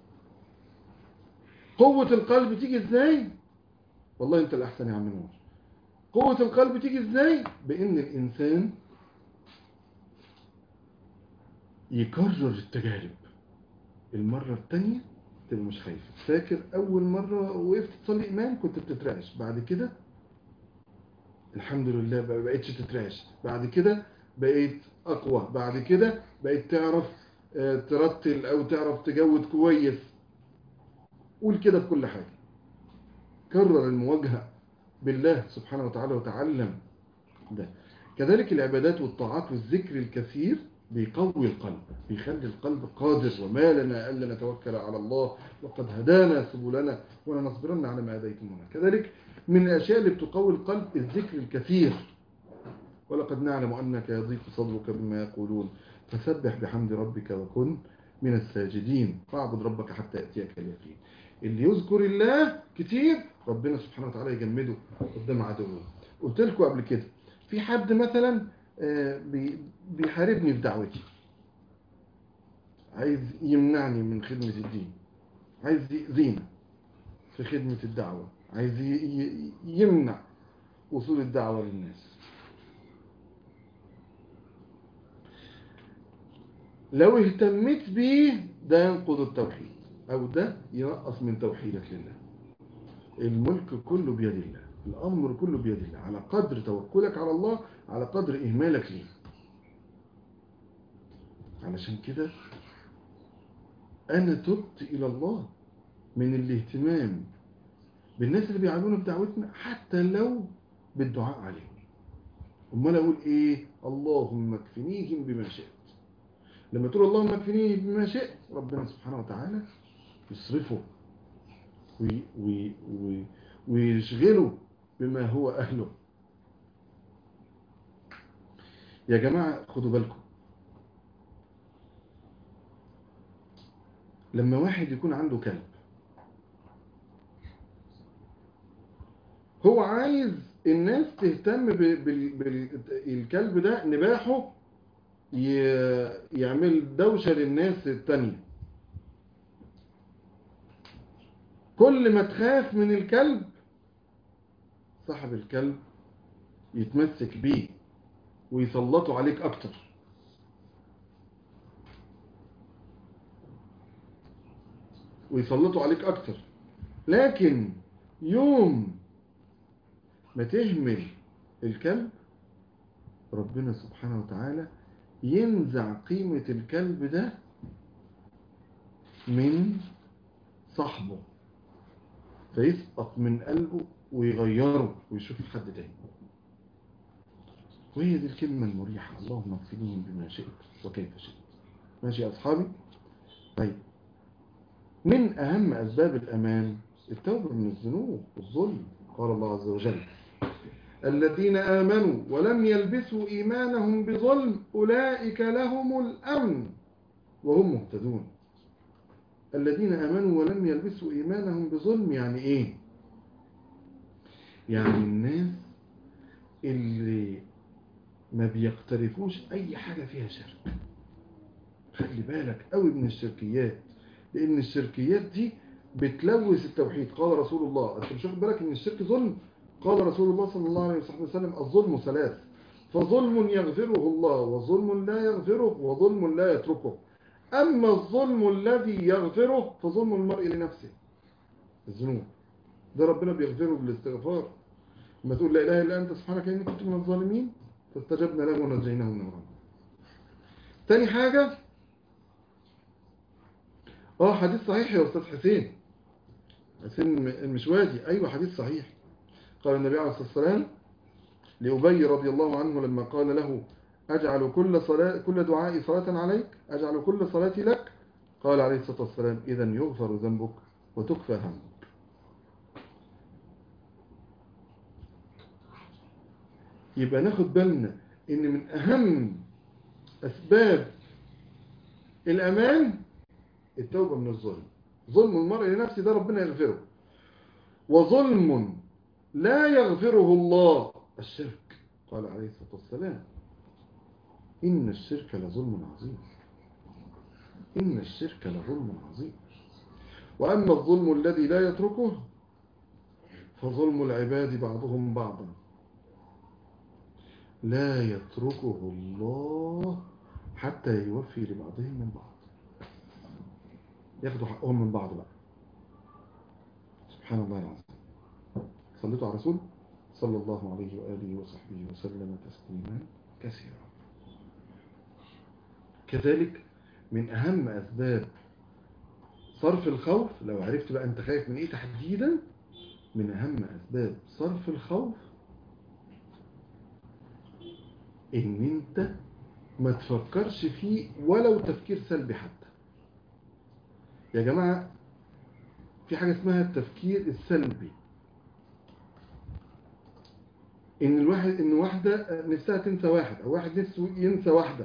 قوة القلب تيجي ازاي والله انت الاحسن يا عم نور قوة القلب تيجي ازاي بان الانسان يكرر التجارب المرة التانية تبقى مش خايف فاكر اول مرة وقفت تصلي ايمان كنت بتترعش بعد كده الحمد لله ما بقيتش تترعش بعد كده بقيت اقوى بعد كده بقيت تعرف آه، ترتل او تعرف تجود كويس قول كده بكل حاجة كرر المواجهة بالله سبحانه وتعالى وتعلم ده كذلك العبادات والطاعات والذكر الكثير بيقوي القلب بيخلي القلب قادر وما لنا ألا نتوكل على الله وقد هدانا سبلنا ولنصبرن على ما هديتمونا كذلك من الأشياء اللي بتقوي القلب الذكر الكثير ولقد نعلم أنك يضيق صدرك بما يقولون فسبح بحمد ربك وكن من الساجدين فاعبد ربك حتى يأتيك اليقين اللي يذكر الله كتير ربنا سبحانه وتعالى يجمده قدام عدوه قلت لكم قبل كده في حد مثلا آه، بي- بيحاربني في دعوتي عايز يمنعني من خدمة الدين عايز يأذينا في خدمة الدعوة عايز ي- ي- يمنع وصول الدعوة للناس لو اهتميت بيه ده ينقض التوحيد او ده ينقص من توحيدك لله الملك كله بيد الله الامر كله بيد الله على قدر توكلك على الله على قدر اهمالك ليه علشان كده انا تبت الى الله من الاهتمام بالناس اللي بيعملون بدعوتنا حتى لو بالدعاء عليهم امال اقول ايه اللهم اكفنيهم بما شئت لما تقول اللهم اكفني بما شئت ربنا سبحانه وتعالى يصرفه وي وي وي ويشغله بما هو أهله يا جماعة خدوا بالكم لما واحد يكون عنده كلب هو عايز الناس تهتم بالكلب ده نباحه ي- يعمل دوشة للناس التانية كل ما تخاف من الكلب صاحب الكلب يتمسك بيه ويسلطوا عليك اكتر ويسلطوا عليك اكتر لكن يوم ما تهمل الكلب ربنا سبحانه وتعالى ينزع قيمة الكلب ده من صاحبه فيسقط من قلبه ويغيره ويشوف حد تاني وهي دي الكلمة المريحة اللهم اكفنيهم بما شئت وكيف شئت ماشي يا أصحابي طيب من أهم أسباب الأمان التوبة من الذنوب والظلم قال الله عز وجل الذين آمنوا ولم يلبسوا إيمانهم بظلم أولئك لهم الأمن وهم مهتدون الذين آمنوا ولم يلبسوا إيمانهم بظلم يعني إيه يعني الناس اللي ما بيقترفوش أي حاجة فيها شرك خلي بالك قوي من الشركيات لأن الشركيات دي بتلوث التوحيد قال رسول الله أنت مش واخد بالك إن الشرك ظلم قال رسول الله صلى الله عليه وسلم الظلم ثلاث فظلم يغفره الله وظلم لا يغفره وظلم لا يتركه أما الظلم الذي يغفره فظلم المرء لنفسه الذنوب ده ربنا بيغفره بالاستغفار لما تقول لا إله إلا أنت سبحانك إني كنت من الظالمين فاستجبنا له ونجيناه من الغم تاني حاجة اه حديث صحيح يا أستاذ حسين حسين المشوادي أيوة حديث صحيح قال النبي عليه الصلاة والسلام لأبي رضي الله عنه لما قال له أجعل كل, صلاة كل دعاء صلاة عليك أجعل كل صلاتي لك قال عليه الصلاة والسلام إذا يغفر ذنبك وتكفى همك يبقى ناخد بالنا إن من أهم أسباب الأمان التوبة من الظلم ظلم المرء لنفسه ده ربنا يغفره وظلم لا يغفره الله الشرك قال عليه الصلاة والسلام إن الشرك لظلم عظيم إن الشرك لظلم عظيم وأما الظلم الذي لا يتركه فظلم العباد بعضهم بعضا لا يتركه الله حتى يوفي لبعضهم من بعض ياخدوا حقهم من بعض بقى سبحان الله العظيم صليتوا على رسول صلى الله عليه وآله وصحبه وسلم تسليما كثيرا كذلك من أهم أسباب صرف الخوف لو عرفت بقى أنت خايف من إيه تحديدا من أهم أسباب صرف الخوف إن أنت ما تفكرش فيه ولو تفكير سلبي حتى يا جماعة في حاجة اسمها التفكير السلبي ان الواحد ان واحدة نفسها تنسى واحد او واحد نفسه ينسى واحدة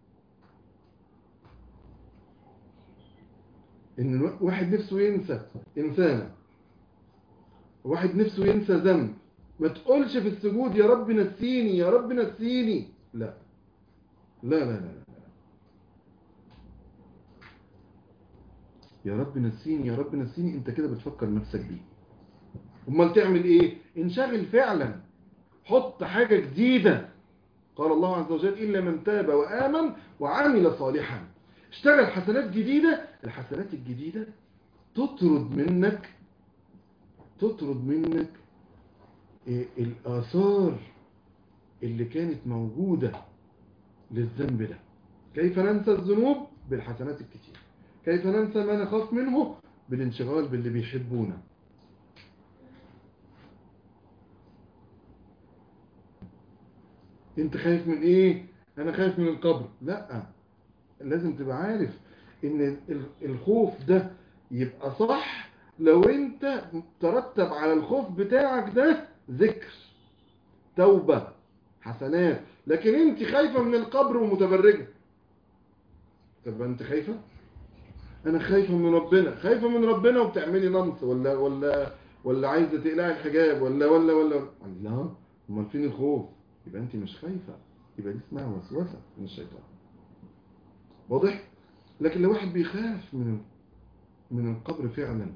ان واحد نفسه ينسى انسانة واحد نفسه ينسى ذنب ما تقولش في السجود يا رب نسيني يا رب نسيني لا لا لا لا, لا. يا رب نسيني يا رب نسيني انت كده بتفكر نفسك بيه امال تعمل ايه انشغل فعلا حط حاجة جديدة قال الله عز وجل إلا من تاب وآمن وعمل صالحا اشتغل حسنات جديدة الحسنات الجديدة تطرد منك تطرد منك الآثار اللي كانت موجودة للذنب ده كيف ننسى الذنوب بالحسنات الكتير كيف ننسى ما نخاف منه بالانشغال باللي بيحبونا انت خايف من ايه انا خايف من القبر لا لازم تبقى عارف ان ال- الخوف ده يبقى صح لو انت ترتب على الخوف بتاعك ده ذكر توبة حسنات لكن انت خايفة من القبر ومتبرجة طب انت خايفة انا خايفة من ربنا خايفة من ربنا وبتعملي نمط ولا ولا ولا عايزة تقلعي الحجاب ولا ولا ولا لا امال فين الخوف يبقى انت مش خايفة يبقى دي اسمها وسوسة من الشيطان واضح لكن لو واحد بيخاف من من القبر فعلا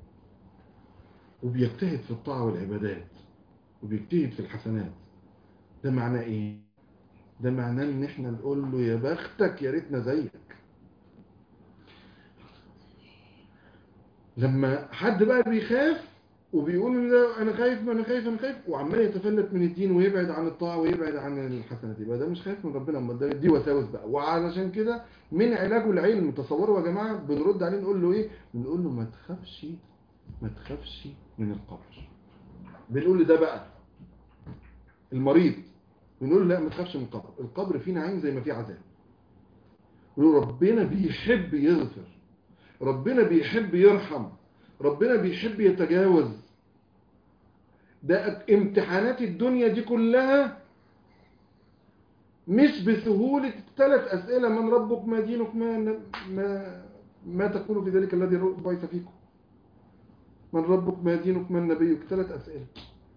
وبيجتهد في الطاعة والعبادات وبيجتهد في الحسنات ده معناه ايه ده معناه ان احنا نقول له يا بختك يا ريتنا زيك لما حد بقى بيخاف وبيقول لي ده انا خايف ما انا خايف انا خايف وعمال يتفلت من الدين ويبعد عن الطاعه ويبعد عن الحسنات يبقى ده مش خايف من ربنا امال ده دي وساوس بقى وعلشان كده من علاجه العلم تصوروا يا جماعه بنرد عليه نقول له ايه بنقول له ما تخافش ما تخافش من القبر بنقول له ده بقى المريض بنقول له لا ما تخافش من القبر القبر فيه نعيم زي ما فيه عذاب ونقول ربنا بيحب يغفر ربنا بيحب يرحم ربنا بيحب يتجاوز ده امتحانات الدنيا دي كلها مش بسهولة ثلاث أسئلة من ربك ما دينك ما ما ما تقول في ذلك الذي بعث فيكم من ربك ما دينك من نبيك ثلاث أسئلة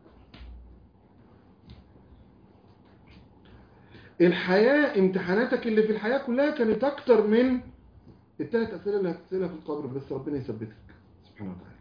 الحياة امتحاناتك اللي في الحياة كلها كانت أكتر من الثلاث أسئلة اللي هتسألها في القبر بس ربنا يثبتك سبحانه وتعالى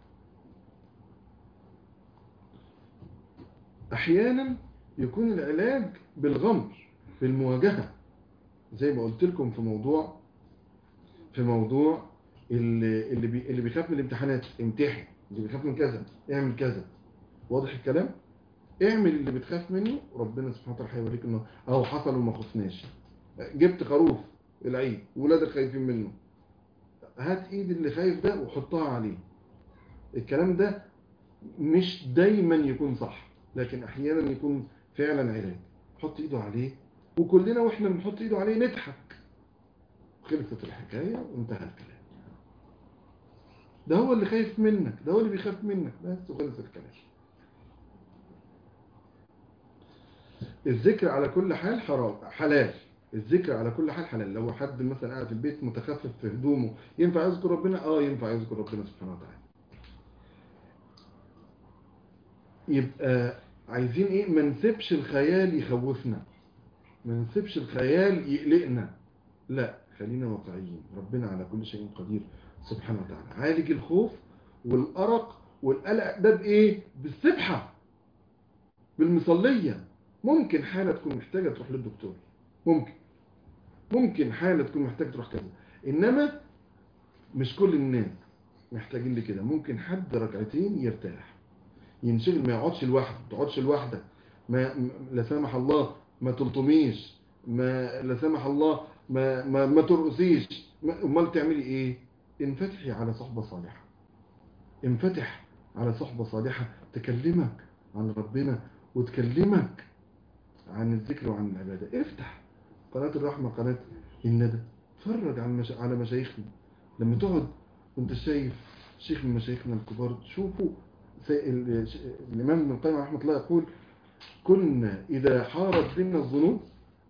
أحيانا يكون العلاج بالغمر بالمواجهة زي ما قلت لكم في موضوع في موضوع اللي اللي, بي اللي بيخاف من الامتحانات امتحن اللي بيخاف من كذا اعمل كذا واضح الكلام اعمل اللي بتخاف منه ربنا سبحانه وتعالى هيوريك انه اهو حصل وما خفناش جبت خروف العيد ولادك خايفين منه هات ايد اللي خايف ده وحطها عليه الكلام ده مش دايما يكون صح لكن احيانا يكون فعلا علاج حط ايده عليه وكلنا واحنا بنحط ايده عليه نضحك خلصت الحكاية وانتهى الكلام ده هو اللي خايف منك ده هو اللي بيخاف منك بس وخلص الكلام الذكر على كل حال حرام حلال الذكر على كل حال حلال لو حد مثلا قاعد في البيت متخفف في هدومه ينفع يذكر ربنا اه ينفع يذكر ربنا سبحانه وتعالى يبقى عايزين ايه ما نسيبش الخيال يخوفنا ما نسيبش الخيال يقلقنا لا خلينا واقعيين ربنا على كل شيء قدير سبحانه وتعالى عالج الخوف والأرق والقلق ده بإيه بالسبحة بالمصلية ممكن حالة تكون محتاجة تروح للدكتور ممكن ممكن حالة تكون محتاجة تروح كذا إنما مش كل الناس محتاجين لكده ممكن حد ركعتين يرتاح ينشغل ما يقعدش لوحده ما تقعدش لوحدك ما لا سامح الله ما تلطميش ما لا سامح الله ما ما, ما ترقصيش امال تعملي ايه انفتحي على صحبة صالحة انفتح على صحبة صالحة تكلمك عن ربنا وتكلمك عن الذكر وعن العبادة افتح قناة الرحمة قناة الندى اتفرج على مش... على مشايخنا لما تقعد وانت شايف شيخ من مشايخنا الكبار تشوفوا الإمام ابن القيم رحمه الله يقول كنا إذا حارت بنا الظنون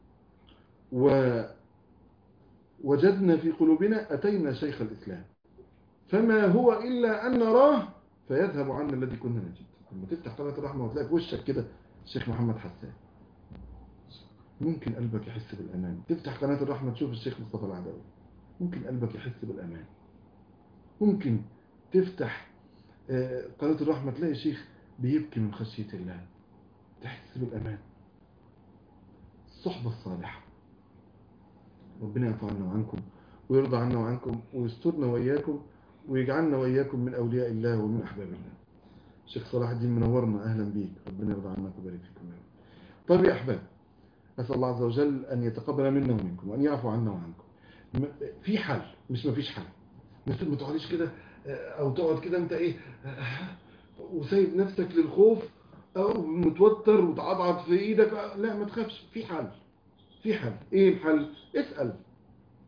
ووجدنا في قلوبنا أتينا شيخ الإسلام فما هو إلا أن نراه فيذهب عنا الذي كنا نجد لما تفتح قناة الرحمة وتلاقي في وشك كده الشيخ محمد حسان ممكن قلبك يحس بالأمان تفتح قناة الرحمة تشوف الشيخ مصطفى العدوي ممكن قلبك يحس بالأمان ممكن تفتح قناة الرحمة تلاقي شيخ بيبكي من خشية الله تحس بالأمان الصحبة الصالحة ربنا ينفعنا وعنكم ويرضى عنا وعنكم ويسترنا وإياكم ويجعلنا وإياكم من أولياء الله ومن أحباب الله شيخ صلاح الدين منورنا أهلا بيك ربنا يرضى عنك ويبارك فيكم طيب يا أحباب أسأل الله عز وجل أن يتقبل منا ومنكم وأن يعفو عنا وعنكم في حل مش ما فيش حل ما تقعديش كده او تقعد كده انت ايه وسايب نفسك للخوف او متوتر وتعضعض في ايدك لا ما تخافش في حل في حل ايه الحل اسأل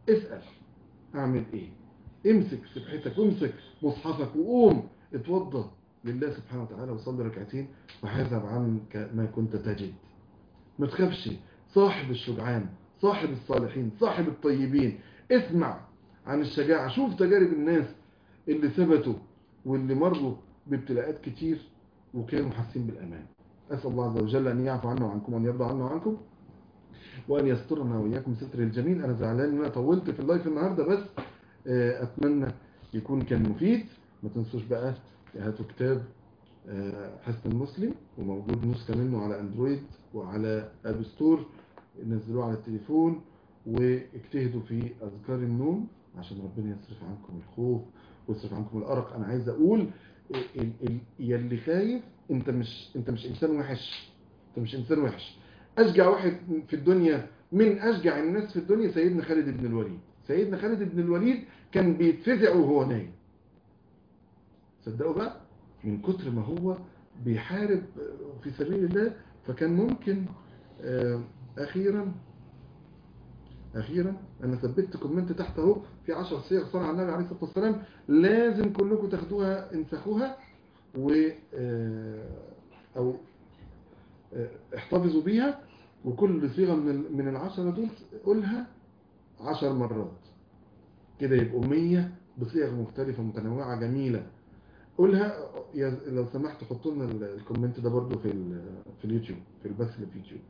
اسأل اعمل ايه امسك سبحتك وامسك مصحفك وقوم اتوضى لله سبحانه وتعالى وصلي ركعتين وحاسب عنك ما كنت تجد ما تخافش صاحب الشجعان صاحب الصالحين صاحب الطيبين اسمع عن الشجاعة شوف تجارب الناس اللي ثبتوا واللي مروا بابتلاءات كتير وكانوا حاسين بالأمان أسأل الله عز وجل أن يعفو عنا وعنكم وأن يرضى عنا وعنكم وأن يسترنا وإياكم ستر الجميل أنا زعلان إن أنا طولت في اللايف النهاردة بس آه، أتمنى يكون كان مفيد ما تنسوش بقى هاتوا كتاب آه، حسن المسلم وموجود نسخة منه على أندرويد وعلى أب ستور نزلوه على التليفون واجتهدوا في أذكار النوم عشان ربنا يصرف عنكم الخوف ويصرف عنكم الأرق أنا عايز أقول ال- ال- يلي خايف أنت مش أنت مش إنسان وحش أنت مش إنسان وحش أشجع واحد في الدنيا من أشجع الناس في الدنيا سيدنا خالد بن الوليد سيدنا خالد بن الوليد كان بيتفزع وهو نايم صدقوا بقى من كتر ما هو بيحارب في سبيل الله فكان ممكن آه، أخيرا أخيرا أنا ثبتت كومنت تحت أهو في 10 صيغ صنع على النبي عليه الصلاة والسلام لازم كلكم تاخدوها انسخوها و آه، أو آه، احتفظوا بيها وكل صيغة من ال- من العشرة دول قولها عشر مرات كده يبقوا 100 بصيغ مختلفة متنوعة جميلة قولها يا لو سمحت حطوا لنا ال- الكومنت ده برضو في ال- في اليوتيوب في البث اللي في اليوتيوب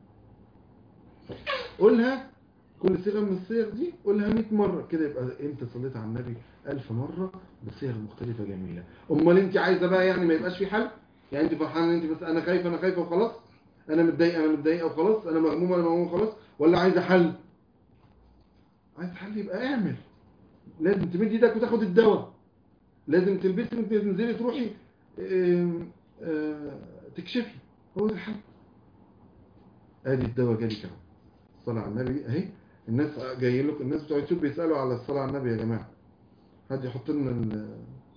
قولها كل صيغة من الصيغ دي قولها 100 مرة كده يبقى انت صليت على النبي 1000 مرة بصيغ مختلفة جميلة امال انت عايزة بقى يعني ما يبقاش في حل يعني انت فرحانة انت بس انا خايفة انا خايفة وخلاص انا متضايقة انا متضايقة وخلاص انا مغمومة انا مغمومة وخلاص ولا عايزة حل عايز حل يبقى اعمل لازم تمد ايدك وتاخد الدواء لازم تلبسي وانت تنزلي تروحي آم، آه، تكشفي هو ده الحل ادي الدواء جالك اهو الصلاة على النبي اهي الناس جايين لكم الناس بتوع يوتيوب بيسألوا على الصلاة على النبي يا جماعة حد يحط لنا ال-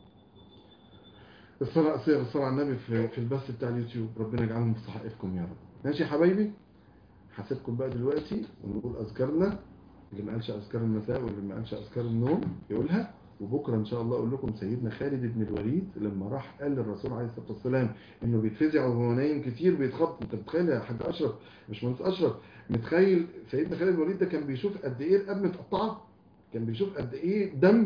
الصلاة صيغ الصلاة على النبي في في البث بتاع اليوتيوب ربنا يجعلهم في صحائفكم يا رب ماشي يا حبايبي هسيبكم بقى دلوقتي ونقول أذكارنا اللي ما قالش أذكار المساء واللي ما قالش أذكار النوم يقولها وبكرة إن شاء الله أقول لكم سيدنا خالد بن الوليد لما راح قال للرسول عليه الصلاة والسلام إنه بيتفزع وهو نايم كتير بيتخبط أنت متخيل يا حاج أشرف مش مهندس أشرف متخيل سيدنا خالد بن الوليد ده كان بيشوف قد إيه القلب متقطعة كان بيشوف قد إيه دم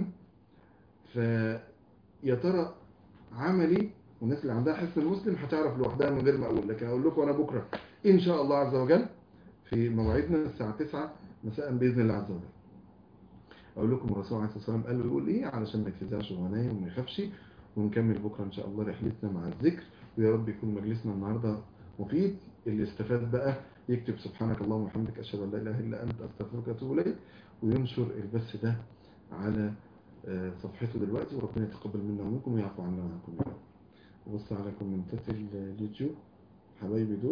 فيا ترى عمل إيه والناس اللي عندها حس المسلم هتعرف لوحدها من غير ما أقول لكن أقول لكم أنا بكرة إن شاء الله عز وجل في موعدنا الساعة 9 مساء بإذن الله عز وجل أقول لكم الرسول عليه الصلاة والسلام قال له يقول إيه علشان ما يتفزعش وهو نايم وما يخافش ونكمل بكرة إن شاء الله رحلتنا مع الذكر ويا رب يكون مجلسنا النهاردة مفيد اللي استفاد بقى يكتب سبحانك اللهم وبحمدك أشهد أن لا إله إلا أنت أستغفرك وأتوب إليك وينشر البث ده على آه، صفحته دلوقتي وربنا يتقبل منا ومنكم ويعفو عنا وعنكم يا رب وبص على كومنتات ال- اليوتيوب حبايبي دول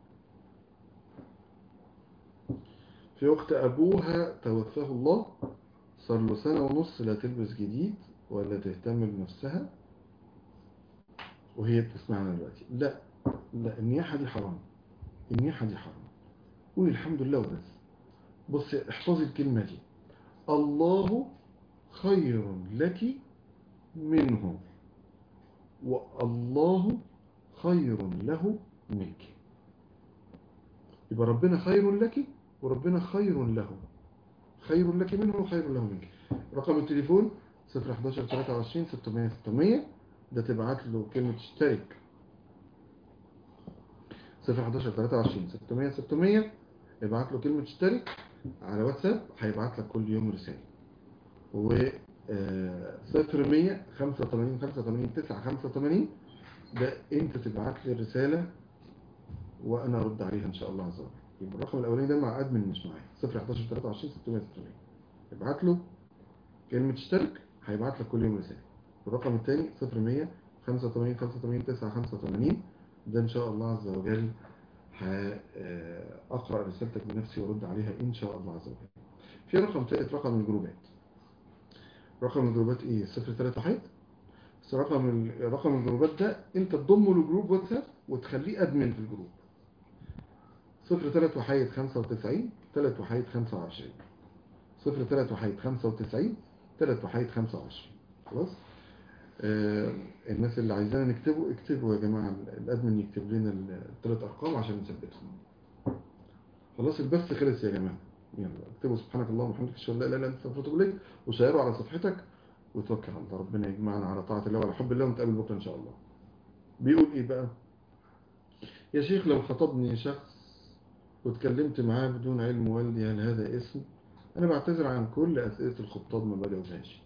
في أخت أبوها توفاه الله صار له سنة ونص لا تلبس جديد ولا تهتم بنفسها وهي بتسمعنا دلوقتي لا لا النياحة دي حرام النياحة دي حرام قولي الحمد لله وبس بص احفظي الكلمة دي الله خير لك منه والله خير له منك يبقى ربنا خير لك وربنا خير له خير لك منه وخير له منك رقم التليفون 011 23 600 600 ده تبعت له كلمة اشترك 011 23 600 600 ابعت له كلمة اشترك على واتساب هيبعت لك كل يوم رسالة و آه، 0100 85 85 9 85 ده انت تبعت لي الرسالة وانا ارد عليها ان شاء الله عز وجل يبقى الرقم الاولاني ده مع ادمن مش معايا 011 23 600 600 ابعت له كلمة اشترك هيبعت لك كل يوم رسالة الرقم الثاني 0100 85 85 9 85 ده ان شاء الله عز وجل هأقرأ رسالتك بنفسي وارد عليها ان شاء الله عز وجل في رقم ثالث رقم الجروبات رقم الجروبات ايه 03 واحد بس رقم ال- رقم الجروبات ده انت تضمه لجروب واتساب وتخليه ادمن في الجروب 03 وحيد 95 3 وحيد 25 صفر تلات وحيد خمسة وتسعين تلات وحيد خمسة وعشرين خلاص آه الناس اللي عايزانا نكتبه اكتبوا يا جماعة الأدمن يكتب لنا الثلاث أرقام عشان نثبتهم خلاص البث خلص يا جماعة يلا اكتبوا سبحانك اللهم وبحمدك اشهد ان لا اله الا انت استغفرك واتوب اليك وشيروا على صفحتك وتوكل على الله ربنا يجمعنا على طاعة الله وعلى حب الله ونتقابل بكره ان شاء الله بيقول ايه بقى يا شيخ لو خطبني شخص واتكلمت معاه بدون علم والدي هل هذا اسم انا بعتذر عن كل اسئله الخطاب ما بجاوبهاش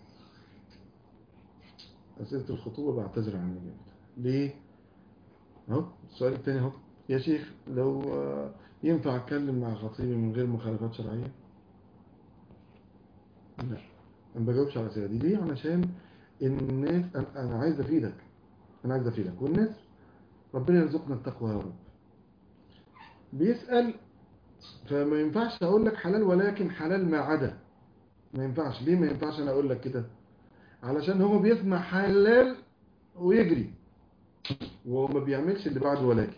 اسئله الخطوبه بعتذر عن اجابتها ليه اهو السؤال الثاني اهو يا شيخ لو آه، ينفع اتكلم مع خطيبي من غير مخالفات شرعيه لا انا ما بجاوبش على الاسئله دي ليه علشان الناس أنا- انا عايز افيدك انا عايز افيدك والناس ربنا يرزقنا التقوى يا رب بيسأل فما ينفعش اقول لك حلال ولكن حلال ما عدا ما ينفعش ليه ما ينفعش انا اقول لك كده علشان هو بيسمع حلال ويجري وهو ما بيعملش اللي بعده ولكن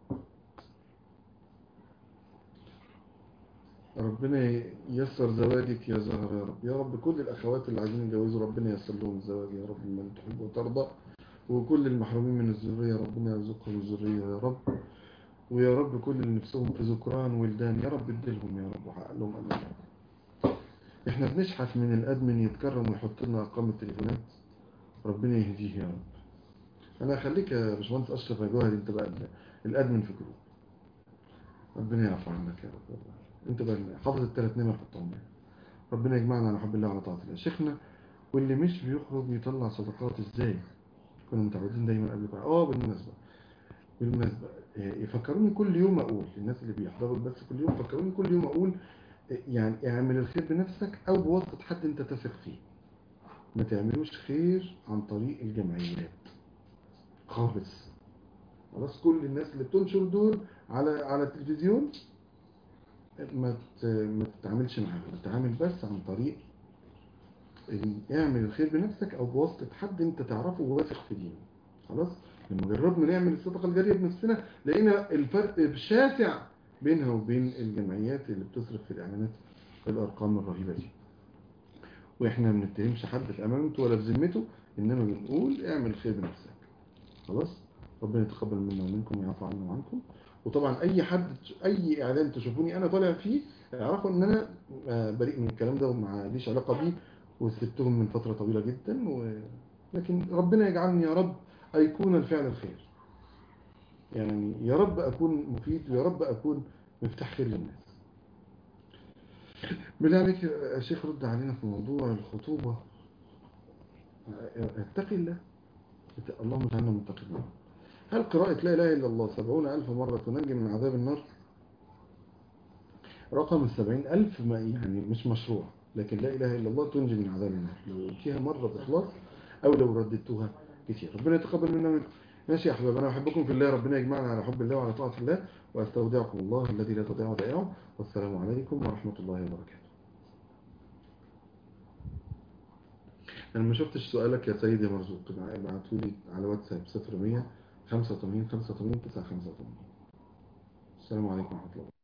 ربنا ييسر زواجك يا زهر يا رب يا رب كل الأخوات اللي عايزين يتجوزوا ربنا ييسر لهم الزواج يا رب من تحب وترضى وكل المحرومين من الذرية ربنا يرزقهم الذرية يا رب ويا رب كل اللي نفسهم في ذكران ولدان يا رب اديلهم يا رب وحقق لهم أمانهم احنا بنشحت من الأدمن يتكرم ويحط لنا أرقام التليفونات ربنا يهديه يا رب أنا أخليك يا باشمهندس أشرف يا جوهري أنت بقى الأدمن في جروب ربنا يعفو عنك يا رب والله أنت بقى حافظ الثلاث نمر حطهم يعني. ربنا يجمعنا على حب الله وعلى طاعة الله شيخنا واللي مش بيخرج يطلع صدقات ازاي كنا متعودين دايما قبل كده اه بالمناسبة بالمناسبة آه، يفكروني كل يوم اقول الناس اللي بيحضروا بس كل يوم فكروني كل يوم اقول آه، يعني اعمل الخير بنفسك او بواسطة حد انت تثق فيه ما تعملوش خير عن طريق الجمعيات خالص خلاص كل الناس اللي بتنشر دول على على التلفزيون ما ت- ما تتعاملش معاهم تتعامل بس عن طريق ال- اعمل الخير بنفسك او بواسطة حد انت تعرفه وواثق في دينه خلاص لما جربنا نعمل الصدقة الجارية بنفسنا لقينا الفرق شاسع بينها وبين الجمعيات اللي بتصرف في الاعلانات الارقام الرهيبة دي واحنا ما بنتهمش حد في امانته ولا في ذمته انما بنقول اعمل الخير بنفسك خلاص ربنا يتقبل منا ومنكم ويعفو عنا وعنكم وطبعا اي حد اي اعلان تشوفوني انا طالع فيه اعرفوا ان انا آه، بريء من الكلام ده وما ليش علاقه بيه وسبتهم من فتره طويله جدا و... لكن ربنا يجعلني يا رب ايقونه لفعل الخير يعني يا رب اكون مفيد ويا رب اكون مفتاح خير للناس بالله عليك يا شيخ رد علينا في موضوع الخطوبه اتقي الله اللهم اجعلنا متقين هل قراءة لا إله إلا الله سبعون ألف مرة تنجي من عذاب النار رقم السبعين ألف ما يعني مش مشروع لكن لا إله إلا الله تنجي من عذاب النار لو قلتيها مرة بإخلاص أو لو رددتها كتير ربنا يتقبل منا ومنكم ماشي يا أحباب أنا أحبكم في الله ربنا يجمعنا على حب الله وعلى طاعة الله وأستودعكم الله الذي لا تضيع ودائعه والسلام عليكم ورحمة الله وبركاته أنا ما شفتش سؤالك يا سيدي يا مرزوق ابعتولي على واتساب 0100 85 85 985 السلام عليكم ورحمة الله